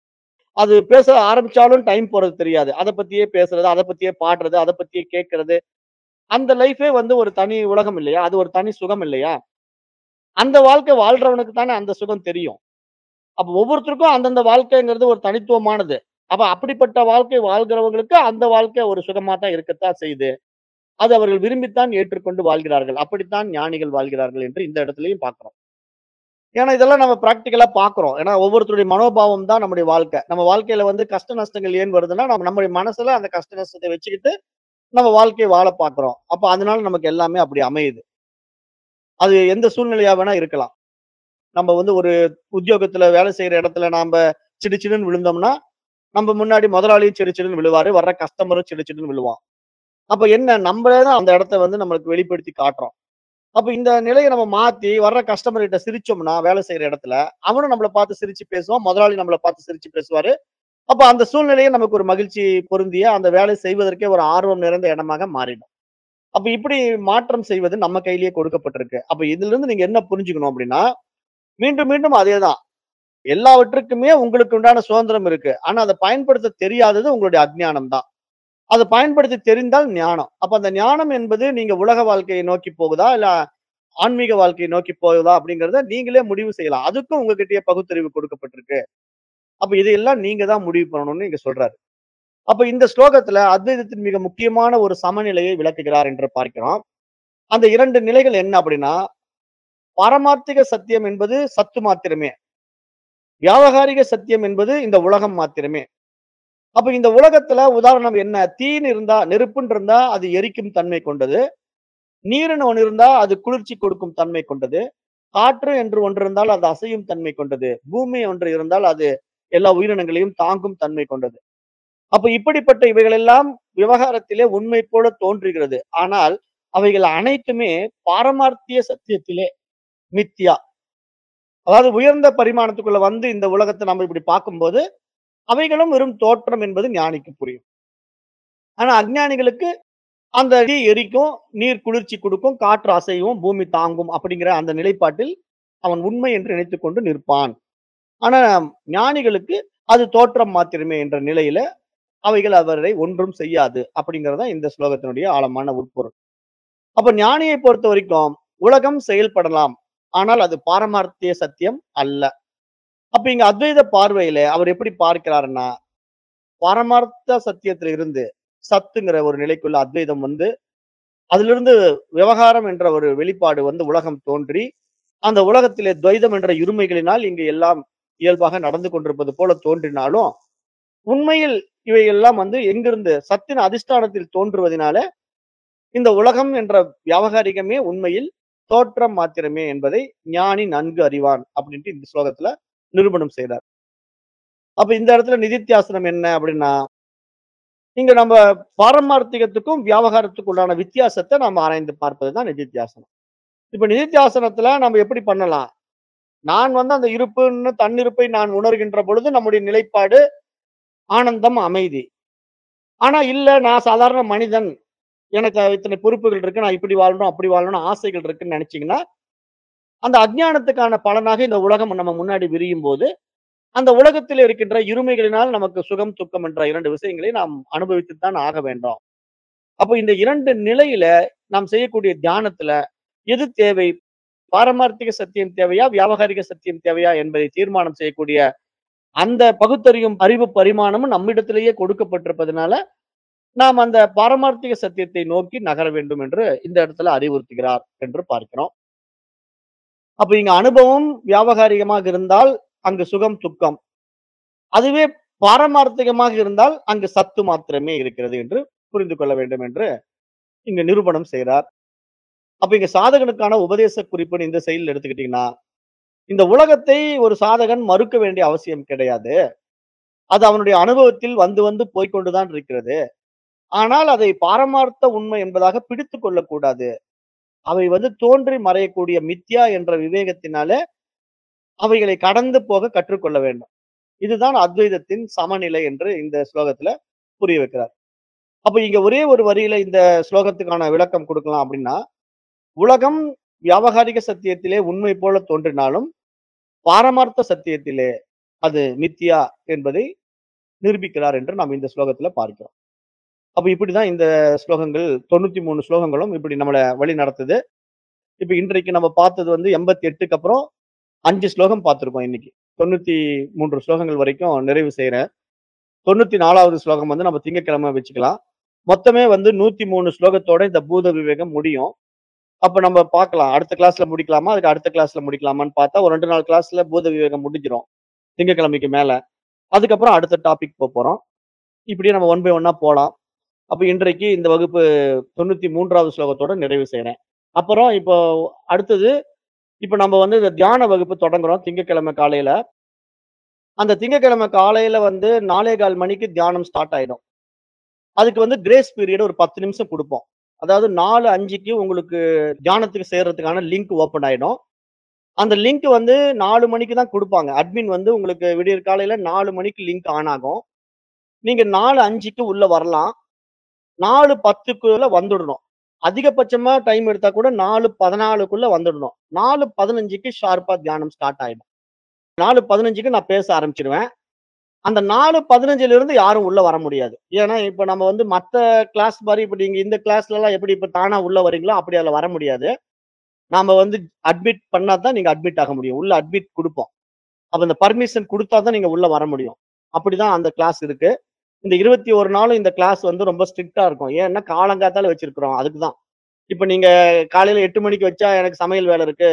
அது பேச ஆரம்பிச்சாலும் டைம் போறது தெரியாது. அத பத்தியே பேசுறது, அத பத்தியே பாடுறது, அத பத்தியே கேட்கிறது. அந்த லைஃபே வந்து ஒரு தனி உலகம் இல்லையா? அது ஒரு தனி சுகம் இல்லையா? அந்த வாழ்க்கை வாழ்றவனுக்கு தானே அந்த சுகம் தெரியும். அப்ப ஒவ்வொருத்தருக்கும் அந்தந்த வாழ்க்கைங்கிறது ஒரு தனித்துவமானது. அப்ப அப்படிப்பட்ட வாழ்க்கை வாழ்கிறவங்களுக்கு அந்த வாழ்க்கை ஒரு சுகமா தான் இருக்கத்தான் செய்யுது. அது அவர்கள் விரும்பித்தான் ஏற்றுக்கொண்டு வாழ்கிறார்கள். அப்படித்தான் ஞானிகள் வாழ்கிறார்கள் என்று இந்த இடத்திலேயும் பார்க்கிறோம். ஏன்னா இதெல்லாம் நம்ம பிராக்டிகலா பார்க்கிறோம். ஏன்னா ஒவ்வொருத்தருடைய மனோபாவம் தான் நம்முடைய வாழ்க்கை. நம்ம வாழ்க்கையில வந்து கஷ்ட நஷ்டங்கள் ஏன் வருதுன்னா, நம்ம நம்முடைய மனசுல அந்த கஷ்ட நஷ்டத்தை வச்சுக்கிட்டு நம்ம வாழ்க்கைய வாழ பார்க்கிறோம். அப்ப அதனால நமக்கு எல்லாமே அப்படி அமையுது. அது எந்த சூழ்நிலையா வேணா இருக்கலாம். நம்ம வந்து ஒரு உத்தியோகத்துல வேலை செய்யற இடத்துல நாம சிடு சிடுன்னு விழுந்தோம்னா, நம்ம முன்னாடி முதலாளியும் சிடு சிடுன்னு விழுவாரு. வர்ற கஸ்டமரும் சிடு சிடுன்னு விழுவான். அப்ப என்ன நம்மளே தான் அந்த இடத்த வந்து நம்மளுக்கு வெளிப்படுத்தி காட்டுறோம். அப்ப இந்த நிலைய நம்ம மாத்தி வர்ற கஸ்டமர் கிட்ட சிரிச்சோம்னா, வேலை செய்யற இடத்துல, அவனும் நம்மள பார்த்து சிரிச்சு பேசுவான். முதலாளி நம்மள பார்த்து சிரிச்சு பேசுவாரு. அப்ப அந்த சூழ்நிலையே நமக்கு ஒரு மகிழ்ச்சி பொருந்திய அந்த வேலை செய்வதற்கே ஒரு ஆர்வம் நிறைந்த இடமாக மாறிடும். அப்ப இப்படி மாற்றம் செய்வது நம்ம கையிலேயே கொடுக்கப்பட்டிருக்கு. அப்ப இதிலிருந்து நீங்க என்ன புரிஞ்சுக்கணும் அப்படின்னா, மீண்டும் மீண்டும் அதேதான். எல்லாவற்றுக்குமே உங்களுக்கு உண்டான சுதந்திரம் இருக்கு. ஆனா அத பயன்படுத்த தெரியாதது உங்களுடைய அஞ்ஞானம் தான். அத பயன்படுத்தி தெரிந்தால் ஞானம். அப்ப அந்த ஞானம் என்பது நீங்க உலக வாழ்க்கையை நோக்கி போகுதா? இல்ல ஆன்மீக வாழ்க்கையை நோக்கி போகுதா? அப்படிங்கிறத நீங்களே முடிவு செய்யலாம். அதுக்கும் உங்ககிட்டயே பகுத்தறிவு கொடுக்கப்பட்டிருக்கு. அப்ப இதையெல்லாம் நீங்க தான் முடிவு பண்ணணும்னு இங்க சொல்றாரு. அப்ப இந்த ஸ்லோகத்துல அத்வைதத்தின் மிக முக்கியமான ஒரு சமநிலையை விளக்குகிறார் என்று பார்க்கிறோம். அந்த 2 நிலைகள் என்ன அப்படின்னா, பாரமார்த்திக சத்தியம் என்பது சத்து மாத்திரமே. வியாவகாரிக சத்தியம் என்பது இந்த உலகம் மாத்திரமே. அப்ப இந்த உலகத்துல உதாரணம் என்ன? தீன்னு இருந்தா, நெருப்புன்னு இருந்தா அது எரிக்கும் தன்மை கொண்டது. நீருன்னு ஒண்ணு இருந்தா அது குளிர்ச்சி கொடுக்கும் தன்மை கொண்டது. காற்று என்று ஒன்று இருந்தால் அது அசையும் தன்மை கொண்டது. பூமி ஒன்று இருந்தால் அது எல்லா உயிரினங்களையும் தாங்கும் தன்மை கொண்டது. அப்ப இப்படிப்பட்ட இவைகளெல்லாம் விவகாரத்திலே உண்மை போல தோன்றுகிறது. ஆனால் அவைகள் அனைத்துமே பாரமார்த்திய சத்தியத்திலே மித்யா. அதாவது உயர்ந்த பரிமாணத்துக்குள்ள வந்து இந்த உலகத்த நம்ம இப்படி பார்க்கும்போது, அவைகளும் வெறும் தோற்றம் என்பது ஞானிக்கு புரியும். ஆனா அஞ்ஞானிகளுக்கு அந்த தீ எரிக்கும், நீர் குளிர்ச்சி கொடுக்கும், காற்று அசையும், பூமி தாங்கும் அப்படிங்கிற அந்த நிலைப்பாட்டில் அவன் உண்மை என்று நினைத்துக் கொண்டு நிற்பான். ஆனா ஞானிகளுக்கு அது தோற்றம் மாத்திரமே என்ற நிலையில அவைகள் அவரை ஒன்றும் செய்யாது. அப்படிங்கிறது தான் இந்த ஸ்லோகத்தினுடைய ஆழமான உட்பொருள். அப்ப ஞானியை பொறுத்தவரைக்கும் உலகம் செயல்படலாம். ஆனால் அது பாரமார்த்திய சத்தியம் அல்ல. அப்ப இங்க அத்வைத பார்வையில அவர் எப்படி பார்க்கிறாருன்னா, பாரமார்த்த சத்தியத்துல இருந்து சத்துங்கிற ஒரு நிலைக்குள்ள அத்வைதம் வந்து, அதிலிருந்து விவகாரம் என்ற ஒரு வெளிப்பாடு வந்து உலகம் தோன்றி, அந்த உலகத்திலே துவைதம் என்ற இருமைகளினால் இங்கு எல்லாம் இயல்பாக நடந்து கொண்டிருப்பது போல தோன்றினாலும், உண்மையில் இவையெல்லாம் வந்து எங்கிருந்து சத்தின் அதிஷ்டானத்தில் தோன்றுவதினால, இந்த உலகம் என்ற வியாவகாரிகமே உண்மையில் தோற்றம் மாத்திரமே என்பதை ஞானி நன்கு அறிவான் அப்படின்ட்டு இந்த ஸ்லோகத்துல நிரூபணம் செய்றார். அப்ப இந்த இடத்துல நிதித்தியாசனம் என்ன அப்படின்னா, இங்க நம்ம பாரமார்த்திகத்துக்கும், வியாவகாரத்துக்கும் உண்டான வித்தியாசத்த நாம ஆராய்ந்து பார்ப்பது தான் நிதித்தியாசனம். இப்ப நிதித்தியாசனத்துல நம்ம எப்படி பண்ணலாம்? நான் வந்து அந்த இருப்புன்னு தன்னிருப்பை நான் உணர்கின்ற பொழுது நம்முடைய நிலைப்பாடு ஆனந்தம், அமைதி. ஆனா இல்ல நான் சாதாரண மனிதன். எனக்கு இத்தனை பொறுப்புகள் இருக்கு. நான் இப்படி வாழணும், அப்படி வாழணும்னு ஆசைகள் இருக்குன்னு நெனச்சீங்கன்னா, அந்த அஞ்ஞானத்துக்கான பலனாக இந்த உலகம் நம்ம முன்னாடி விரியும்போது, அந்த உலகத்திலே இருக்கின்ற இருமைகளினால் நமக்கு சுகம், துக்கம் என்ற 2 விஷயங்களை நாம் அனுபவித்து தான் ஆக வேண்டும். அப்ப இந்த 2 நிலையில நாம் செய்யக்கூடிய தியானத்துல எது தேவை? பாரமார்த்திக சத்தியம் தேவையா? வியாவகாரிக சத்தியம் தேவையா? என்பதை தீர்மானம் செய்யக்கூடிய அந்த பகுத்தறியும் அறிவு பரிமாணமும் நம்மிடத்திலேயே கொடுக்கப்பட்டிருப்பதனால, நாம் அந்த பாரமார்த்திக சத்தியத்தை நோக்கி நகர வேண்டும் என்று இந்த இடத்துல அறிவுறுத்துகிறார் என்று பார்க்கிறோம். அப்ப இங்க அனுபவம் வியாவகாரிகமாக இருந்தால் அங்கு சுகம், துக்கம். அதுவே பாரமார்த்திகமாக இருந்தால் அங்கு சத்து மாத்திரமே இருக்கிறது என்று புரிந்து கொள்ள வேண்டும் என்று இங்க நிரூபணம் செய்றார். அப்ப இங்க சாதகனுக்கான உபதேச குறிப்புன்னு இந்த செயல் எடுத்துக்கிட்டீங்கன்னா, இந்த உலகத்தை ஒரு சாதகன் மறுக்க வேண்டிய அவசியம் கிடையாது. அது அவனுடைய அனுபவத்தில் வந்து வந்து போய்க்கொண்டு தான் இருக்கிறது. ஆனால் அதை பாரமார்த்த உண்மை என்பதாக பிடித்துக் கொள்ளக்கூடாது. அவை வந்து தோன்றி மறையக்கூடிய மித்யா என்ற விவேகத்தினாலே அவைகளை கடந்து போக கற்றுக்கொள்ள வேண்டும். இதுதான் அத்வைதத்தின் சமநிலை என்று இந்த ஸ்லோகத்துல புரிய வைக்கிறார். அப்ப இங்க ஒரே ஒரு வரியில இந்த ஸ்லோகத்துக்கான விளக்கம் குடுக்கலாம் அப்படின்னா, உலகம் வியாவகாரிக சத்தியத்திலே உண்மை போல தோன்றினாலும், பாரமார்த்த சத்தியத்திலே அது மித்யா என்பதை நிரூபிக்கிறார் என்று நாம் இந்த ஸ்லோகத்துல பார்க்கிறோம். அப்ப இப்படிதான் இந்த ஸ்லோகங்கள் 93 ஸ்லோகங்களும் இப்படி நம்மள வழி நடத்துது. இப்ப இன்றைக்கு நம்ம பார்த்தது வந்து 88க்கு அப்புறம் 5 ஸ்லோகம் பார்த்திருக்கோம் இன்னைக்கு. 93 ஸ்லோகங்கள் வரைக்கும் நிறைவு செய்றேன். 94வது ஸ்லோகம் வந்து நம்ம திங்கட்கிழமை வச்சுக்கலாம். மொத்தமே வந்து 103 ஸ்லோகத்தோட இந்த பூத விவேகம் முடியும். அப்ப நம்ம பார்க்கலாம். அடுத்த கிளாஸ்ல முடிக்கலாமா? அதுக்கு அடுத்த கிளாஸ்ல முடிக்கலாமான்னு பார்த்தா, ஒரு 2 நாள் கிளாஸ்ல பூத விவேகம் முடிஞ்சிரும். திங்கட்கிழமைக்கு மேல. அதுக்கப்புறம் அடுத்த டாபிக் போப்போறோம். இப்படியே நம்ம ஒன் பை ஒன்னா போலாம். அப்ப இன்றைக்கு இந்த வகுப்பு 93வது ஸ்லோகத்தோட நிறைவு செய்றேன். அப்புறம் இப்போ அடுத்தது, இப்ப நம்ம வந்து இந்த தியான வகுப்பு தொடங்குறோம் திங்கட்கிழமை காலையில. அந்த திங்கட்கிழமை காலையில வந்து 4:15 மணிக்கு தியானம் ஸ்டார்ட் ஆயிடும். அதுக்கு வந்து கிரேஸ் பீரியட் ஒரு 10 நிமிஷம் குடுப்போம். அதாவது 4:05க்கு உங்களுக்கு தியானத்துக்கு சேர்றதுக்கான லிங்க் ஓப்பன் ஆயிடும். அந்த லிங்க் வந்து 4 மணிக்கு தான் குடுப்பாங்க. அட்மின் வந்து உங்களுக்கு விடியற் காலையில 4 மணிக்கு லிங்க் ஆன் ஆகும். நீங்க 4:05க்கு உள்ள வரலாம். 4:10க்குள்ள வந்துடணும். அதிகபட்சமா டைம் எடுத்தா கூட 4:14க்குள்ள வந்துடணும். 4:15க்கு ஷார்ப்பா தியானம் ஸ்டார்ட் ஆயிடும். 4:15க்கு நான் பேச ஆரம்பிச்சுருவேன். அந்த 4:15லிருந்து யாரும் உள்ள வர முடியாது. ஏன்னா, இப்ப நம்ம வந்து மத்த கிளாஸ் மாரி இப்ப நீங்க இந்த கிளாஸ்லலாம் எப்படி இப்ப தானா உள்ள வரீங்களோ, அப்படி அதுல வர முடியாது. நாம வந்து அட்மிட் பண்ணா தான் நீங்க அட்மிட் ஆக முடியும். உள்ள அட்மிட் குடுப்போம். அப்ப இந்த பர்மிஷன் குடுத்தா தான் நீங்க உள்ள வர முடியும். அப்படிதான் அந்த கிளாஸ் இருக்கு. இந்த 21 நாளும் இந்த கிளாஸ் வந்து ரொம்ப ஸ்ட்ரிக்ட்டா இருக்கும். ஏன்னா, காலங்காத்தால வச்சிருக்கிறோம். அதுக்கு தான். இப்ப நீங்க காலையில 8 மணிக்கு வச்சா எனக்கு சமையல் வேலை இருக்கு.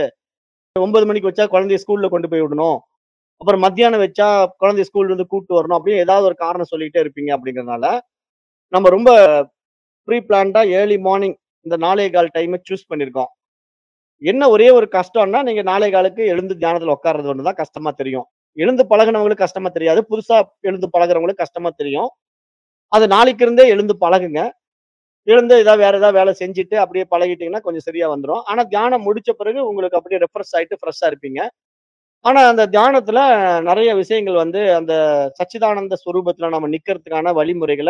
9 மணிக்கு வச்சா குழந்தைய ஸ்கூல்ல கொண்டு போய் விடணும். அப்புறம் மத்தியானம் வச்சா குழந்தைய ஸ்கூல்ல இருந்து கூட்டு வரணும். அப்படின்னு ஏதாவது ஒரு காரணம் சொல்லிட்டே இருப்பீங்க அப்படிங்கிறதுனால, நம்ம ரொம்ப ப்ரீ பிளான்டா ஏர்லி மார்னிங் இந்த 4:15 டைம சூஸ் பண்ணியிருக்கோம். என்ன ஒரே ஒரு கஷ்டம்னா, நீங்க 4:15க்கு எழுந்து தியானத்துல உட்கார்றது ஒண்ணு தான் கஷ்டமா தெரியும். எழுந்து பழகுனவங்களுக்கு கஷ்டமா தெரியாது. புதுசா எழுந்து பழகுறவங்களுக்கு கஷ்டமா தெரியும். அது நாளைக்கு இருந்தே எழுந்து பழகுங்க. எழுந்து ஏதாவது வேற ஏதாவது வேலை செஞ்சுட்டு அப்படியே பழகிட்டீங்கன்னா கொஞ்சம் சரியா வந்துரும். ஆனா தியானம் முடிச்ச பிறகு உங்களுக்கு அப்படியே ரெஃப்ரெஷ் ஆயிட்டு ஃப்ரெஷ்ஷா இருப்பீங்க. ஆனா அந்த தியானத்துல நெறைய விஷயங்கள் வந்து அந்த சச்சிதானந்த ஸ்வரூபத்துல நம்ம நிக்கிறதுக்கான வழிமுறைகள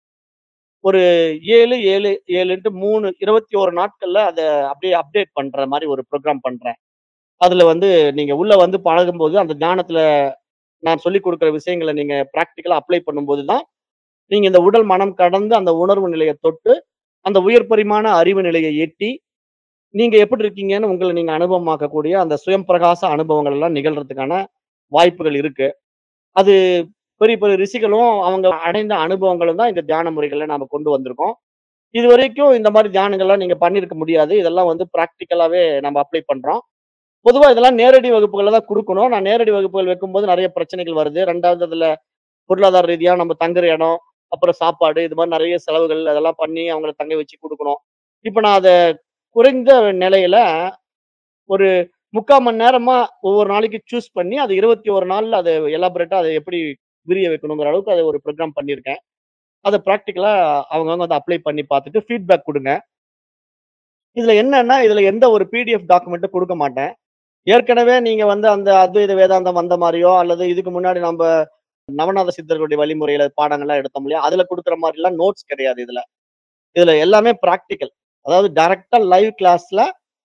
ஒரு 7, 7, 7ன்ட்டு 3 21 நாட்கள்ல அத அப்படியே அப்டேட் பண்ற மாரி ஒரு புரோகிராம் பண்றேன். அதுல வந்து நீங்க உள்ள வந்து பழகும்போது அந்த தியானத்துல நான் சொல்லிக் குடுக்குற விஷயங்கள நீங்க பிராக்டிகலா அப்ளை பண்ணும்போது தான், நீங்க இந்த உடல் மனம் கடந்து அந்த உணர்வு நிலைய தொட்டு, அந்த உயர் பரிமாண அறிவு நிலைய எட்டி, நீங்க எப்படி இருக்கீங்கன்னு உங்கள நீங்க அனுபவமாக்கக்கூடிய அந்த சுயம் பிரகாச அனுபவங்கள் எல்லாம் நிகழ்றதுக்கான வாய்ப்புகள் இருக்கு. அது பெரிய பெரிய ரிஷிகளும் அவங்க அடைந்த அனுபவங்களும் தான் இந்த தியான முறைகள நாம கொண்டு வந்திருக்கோம். இதுவரைக்கும் இந்த மாரி தியானங்கள்லாம் நீங்க பண்ணியிருக்க முடியாது. இதெல்லாம் வந்து பிராக்டிகலாவே நம்ம அப்ளை பண்றோம். பொதுவா இதெல்லாம் நேரடி வகுப்புகள்ல தான் குடுக்கணும். நான் நேரடி வகுப்புகள் வைக்கும்போது நெறைய பிரச்சனைகள் வருது. 2வது அதுல பொருளாதார ரீதியா நம்ம தங்குற இடம், அப்புறம் சாப்பாடு இது மாரி நெறைய செலவுகள் அதெல்லாம் பண்ணி அவங்கள தங்க வச்சு குடுக்கணும். இப்ப நான் அத குறைந்த நிலையில ஒரு முக்கால் மணி நேரமா ஒவ்வொரு நாளைக்கு சூஸ் பண்ணி அது 21 நாள்ல அத எலாபரேட்டா அத எப்படி விரிய வைக்கணுங்கிற அளவுக்கு அத ஒரு ப்ரோகிராம் பண்ணியிருக்கேன். அத பிராக்டிகலா அவங்கவங்க வந்து அப்ளை பண்ணி பார்த்துட்டு ஃபீட்பேக் குடுங்க. இதுல என்னன்னா, இதுல எந்த ஒரு பிடிஎஃப் டாக்குமெண்ட்டும் குடுக்க மாட்டேன். ஏற்கனவே நீங்க வந்து அந்த அத்வைத வேதாந்தம் வந்த மாரியோ, அல்லது இதுக்கு முன்னாடி நம்ப நவநாத சித்தர்களுடைய வழிமுறையில பாடங்கள்லாம் எடுத்தோம் இல்லையா? அதுல குடுக்குற மாரிலாம் நோட்ஸ் கிடையாது இதுல. இதுல எல்லாமே பிராக்டிகல். அதாவது டைரக்ட்டா லைவ் கிளாஸ்ல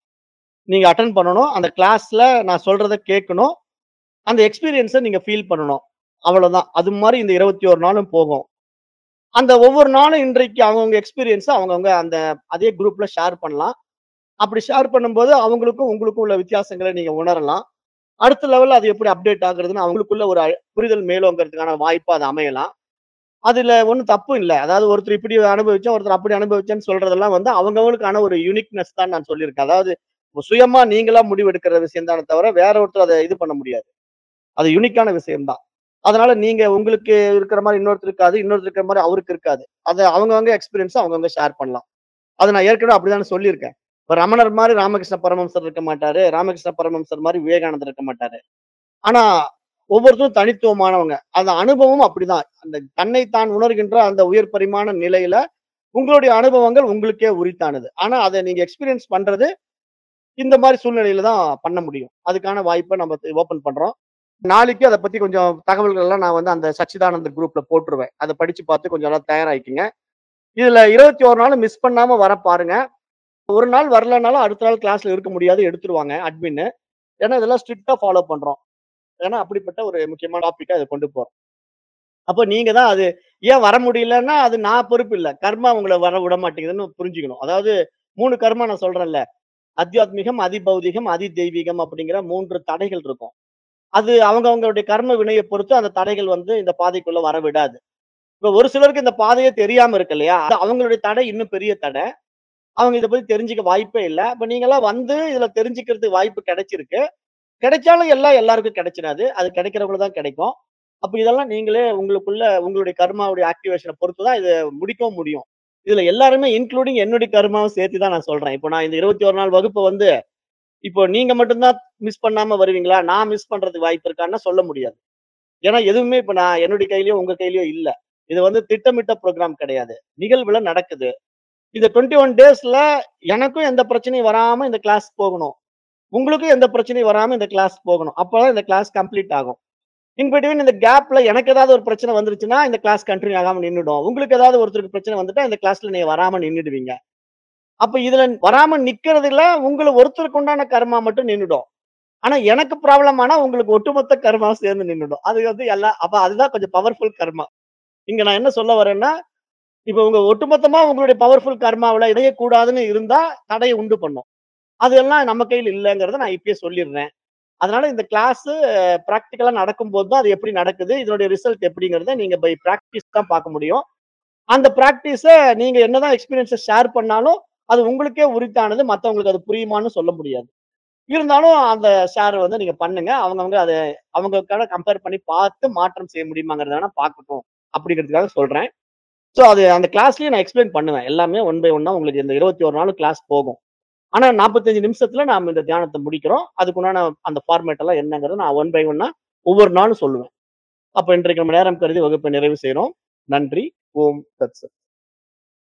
நீங்க அட்டெண்ட் பண்ணணும். அந்த கிளாஸ்ல நான் சொல்றத கேட்கணும். அந்த எக்ஸ்பீரியன்ஸ நீங்க ஃபீல் பண்ணணும். அவ்வளோதான். அது மாரி இந்த 21 நாளும் போகும். அந்த ஒவ்வொரு நாளும் இன்றைக்கு அவங்கவங்க எக்ஸ்பீரியன்ஸ அவங்கவங்க அந்த அதே குரூப்ல ஷேர் பண்ணலாம். அப்படி ஷேர் பண்ணும்போது அவங்களுக்கும், உங்களுக்கும் உள்ள வித்தியாசங்கள நீங்க உணரலாம். அடுத்த லெவல்ல அது எப்படி அப்டேட் ஆகுறதுன்னு அவங்களுக்குள்ள ஒரு அ புரிதல் மேலோங்கறதுக்கான வாய்ப்பா அது அமையலாம். அதுல ஒண்ணும் தப்பு இல்ல. அதாவது ஒருத்தர் இப்படி அனுபவிச்சேன், ஒருத்தர் அப்படி அனுபவிச்சேன்னு சொல்றதெல்லாம் வந்து அவங்கவங்களுக்கான ஒரு யூனிக்னெஸ் தான் நான் சொல்லியிருக்கேன். அதாவது சுயமா நீங்களா முடிவெடுக்கிற விஷயம் தானே தவிர, வேற ஒருத்தர் அத இது பண்ண முடியாது. அது யூனிக்கான விஷயம் தான். அதனால நீங்க உங்களுக்கு இருக்கிற மாரி இன்னொருத்தருக்கு இருக்காது. இன்னொருத்தருக்கு இருக்கிற மாரி அவருக்கு இருக்காது. அத அவங்கவங்க எக்ஸ்பீரியன்ஸ அவங்கவங்க ஷேர் பண்ணலாம். அத நான் ஏற்கனவே அப்படித்தானே சொல்லியிருக்கேன். இப்ப ரமணர் மாரி ராமகிருஷ்ண பரமஹம்சர் இருக்க மாட்டாரு. ராமகிருஷ்ண பரமஹம்சர் மாரி விவேகானந்தர் இருக்க மாட்டாரு. ஆனா ஒவ்வொருத்தரும் தனித்துவமானவங்க. அந்த அனுபவம் அப்படிதான். அந்த தன்னை தான் உணர்கின்ற அந்த உயர் பரிமாண நிலையில உங்களுடைய அனுபவங்கள் உங்களுக்கே உரித்தானது. ஆனா அத நீங்க எக்ஸ்பீரியன்ஸ் பண்றது இந்த மாரி சூழ்நிலையில தான் பண்ண முடியும். அதுக்கான வாய்ப்ப நம்ம ஓப்பன் பண்றோம். நாளைக்கு அத பத்தி கொஞ்சம் தகவல்கள் எல்லாம் நான் வந்து அந்த சச்சிதானந்தர் குரூப்ல போட்டுருவேன். அத படிச்சு பார்த்து கொஞ்சம் நல்லா தயாராயிக்கங்க. இதுல 21 நாளும் மிஸ் பண்ணாம வர பாருங்க. ஒரு நாள் வரலனாலும் அடுத்த நாள் கிளாஸ்ல இருக்க முடியாது எடுத்துருவாங்க அட்மின்னு. ஏன்னா இதெல்லாம் ஸ்ட்ரிக்ட்டா ஃபாலோ பண்றோம். ஏன்னா அப்படிப்பட்ட ஒரு முக்கியமான டாபிக்கா இத கொண்டு போறோம். அப்ப நீங்க தான் அது ஏன் வர முடியலன்னா, அது நான் பொறுப்பு இல்ல. கர்மா உங்கள வர விட மாட்டேங்குதுன்னு புரிஞ்சுக்கணும். அதாவது 3 கர்மா நான் சொல்றேன்ல. அத்தியாத்மிகம், அதிபௌதிகம், அதிதெய்வீகம் அப்படிங்கிற 3 தடைகள் இருக்கும். அது அவங்க அவங்களுடைய கர்ம வினைய பொறுத்து அந்த தடைகள் வந்து இந்த பாதைக்குள்ள வர விடாது. இப்ப ஒரு சிலருக்கு இந்த பாதையே தெரியாம இருக்கு இல்லையா? அது அவங்களுடைய தடை இன்னும் பெரிய தடை. அவங்க இத பத்தி தெரிஞ்சுக்க வாய்ப்பே இல்ல. இப்ப நீங்கலாம் வந்து இதுல தெரிஞ்சுக்கிறதுக்கு வாய்ப்பு கிடைச்சிருக்கு. கிடைச்சாலும் எல்லாம் எல்லாருக்கும் கிடைச்சிடாது. அது கிடைக்கிறவங்களுக்கு தான் கிடைக்கும். அப்ப இதெல்லாம் நீங்களே உங்களுக்குள்ள உங்களுடைய கர்மாவுடைய ஆக்டிவேஷன பொறுத்து தான் இத முடிக்கவும் முடியும். இதுல எல்லாருமே இன்க்ளூடிங் என்னுடைய கர்மாவும் சேர்த்து தான் நான் சொல்றேன். இப்போ நான் இந்த 21 நாள் வகுப்ப வந்து இப்போ நீங்க மட்டும் தான் மிஸ் பண்ணாம வருவீங்களா? நான் மிஸ் பண்றதுக்கு வாய்ப்பு இருக்கான்னா சொல்ல முடியாது. ஏன்னா எதுவுமே இப்ப நான் என்னுடைய கையிலயோ, உங்க கையிலயோ இல்ல. இது வந்து திட்டமிட்ட புரோகிராம் கிடையாது. நிகழ்வுல நடக்குது. இந்த 21 டேஸ்ல எனக்கும் எந்த பிரச்சனையும் வராம இந்த கிளாஸ் போகணும். உங்களுக்கும் எந்த பிரச்சனையும் வராம இந்த கிளாஸ் போகணும். அப்பதான் இந்த கிளாஸ் கம்ப்ளீட் ஆகும். இன் பிட்வீன் இந்த கேப்ல எனக்கு ஏதாவது ஒரு பிரச்சனை வந்துருச்சுன்னா, இந்த கிளாஸ் கன்டின்யூ ஆகாம நின்னுடும். உங்களுக்கு ஏதாவது ஒருத்தருக்கு பிரச்சனை வந்துட்டா இந்த கிளாஸ்ல நீங்க வராம நின்னுடுவீங்க. அப்ப இதுல வராம நிக்கிறதுல உங்கள ஒருத்தருக்கு உண்டான கர்மா மட்டும் நின்னுடும். ஆனா எனக்கு ப்ராப்ளம் ஆனா உங்களுக்கு ஒட்டுமொத்த கர்மாவும் சேர்ந்து நின்னுடும். அது வந்து எல்லா அப்ப அதுதான் கொஞ்சம் பவர்ஃபுல் கர்மா. இங்க நான் என்ன சொல்ல வரேன்னா, இப்ப உங்க ஒட்டுமொத்தமா உங்களுடைய பவர்ஃபுல் கர்மாவுல இணையக்கூடாதுன்னு இருந்தா தடைய உண்டு பண்ணும். அதெல்லாம் நம்ம கையில இல்லங்கிறத நான் இப்பயே சொல்லிடுறேன். அதனால இந்த கிளாஸ் பிராக்டிகலா நடக்கும்போது தான் அது எப்படி நடக்குது, இதனுடைய ரிசல்ட் எப்படிங்கிறத நீங்க பை பிராக்டிஸ் தான் பார்க்க முடியும். அந்த பிராக்டிஸ நீங்க என்னதான் எக்ஸ்பீரியன்ஸ ஷேர் பண்ணாலும், அது உங்களுக்கே உரித்தானது. மத்தவங்களுக்கு அது புரியுமான்னு சொல்ல முடியாது. இருந்தாலும் அந்த ஷேர் வந்து நீங்க பண்ணுங்க. அவங்கவங்க அத அவங்களுக்கான கம்பேர் பண்ணி பார்த்து மாற்றம் செய்ய முடியுமாங்கிறத வேணா பார்க்கட்டும். அப்படிங்கிறதுக்காக சொல்றேன். சோ அது அந்த கிளாஸ்லயே நான் எக்ஸ்பிளைன் பண்ணுவேன். எல்லாமே ஒன் பை ஒன்னா உங்களுக்கு இந்த 21 நாளும் கிளாஸ் போகும். ஆனா 45 நிமிஷத்துல நாம இந்த தியானத்த முடிக்கிறோம். அதுக்குண்டான அந்த ஃபார்மேட் எல்லாம் என்னங்கிறத நான் ஒன் பை ஒன்னா ஒவ்வொரு நாளும் சொல்லுவேன். அப்ப இன்றைக்கு நம்ம நேரம் கருதி வகுப்பை நிறைவு செய்றோம். நன்றி. ஓம் தத் சத்.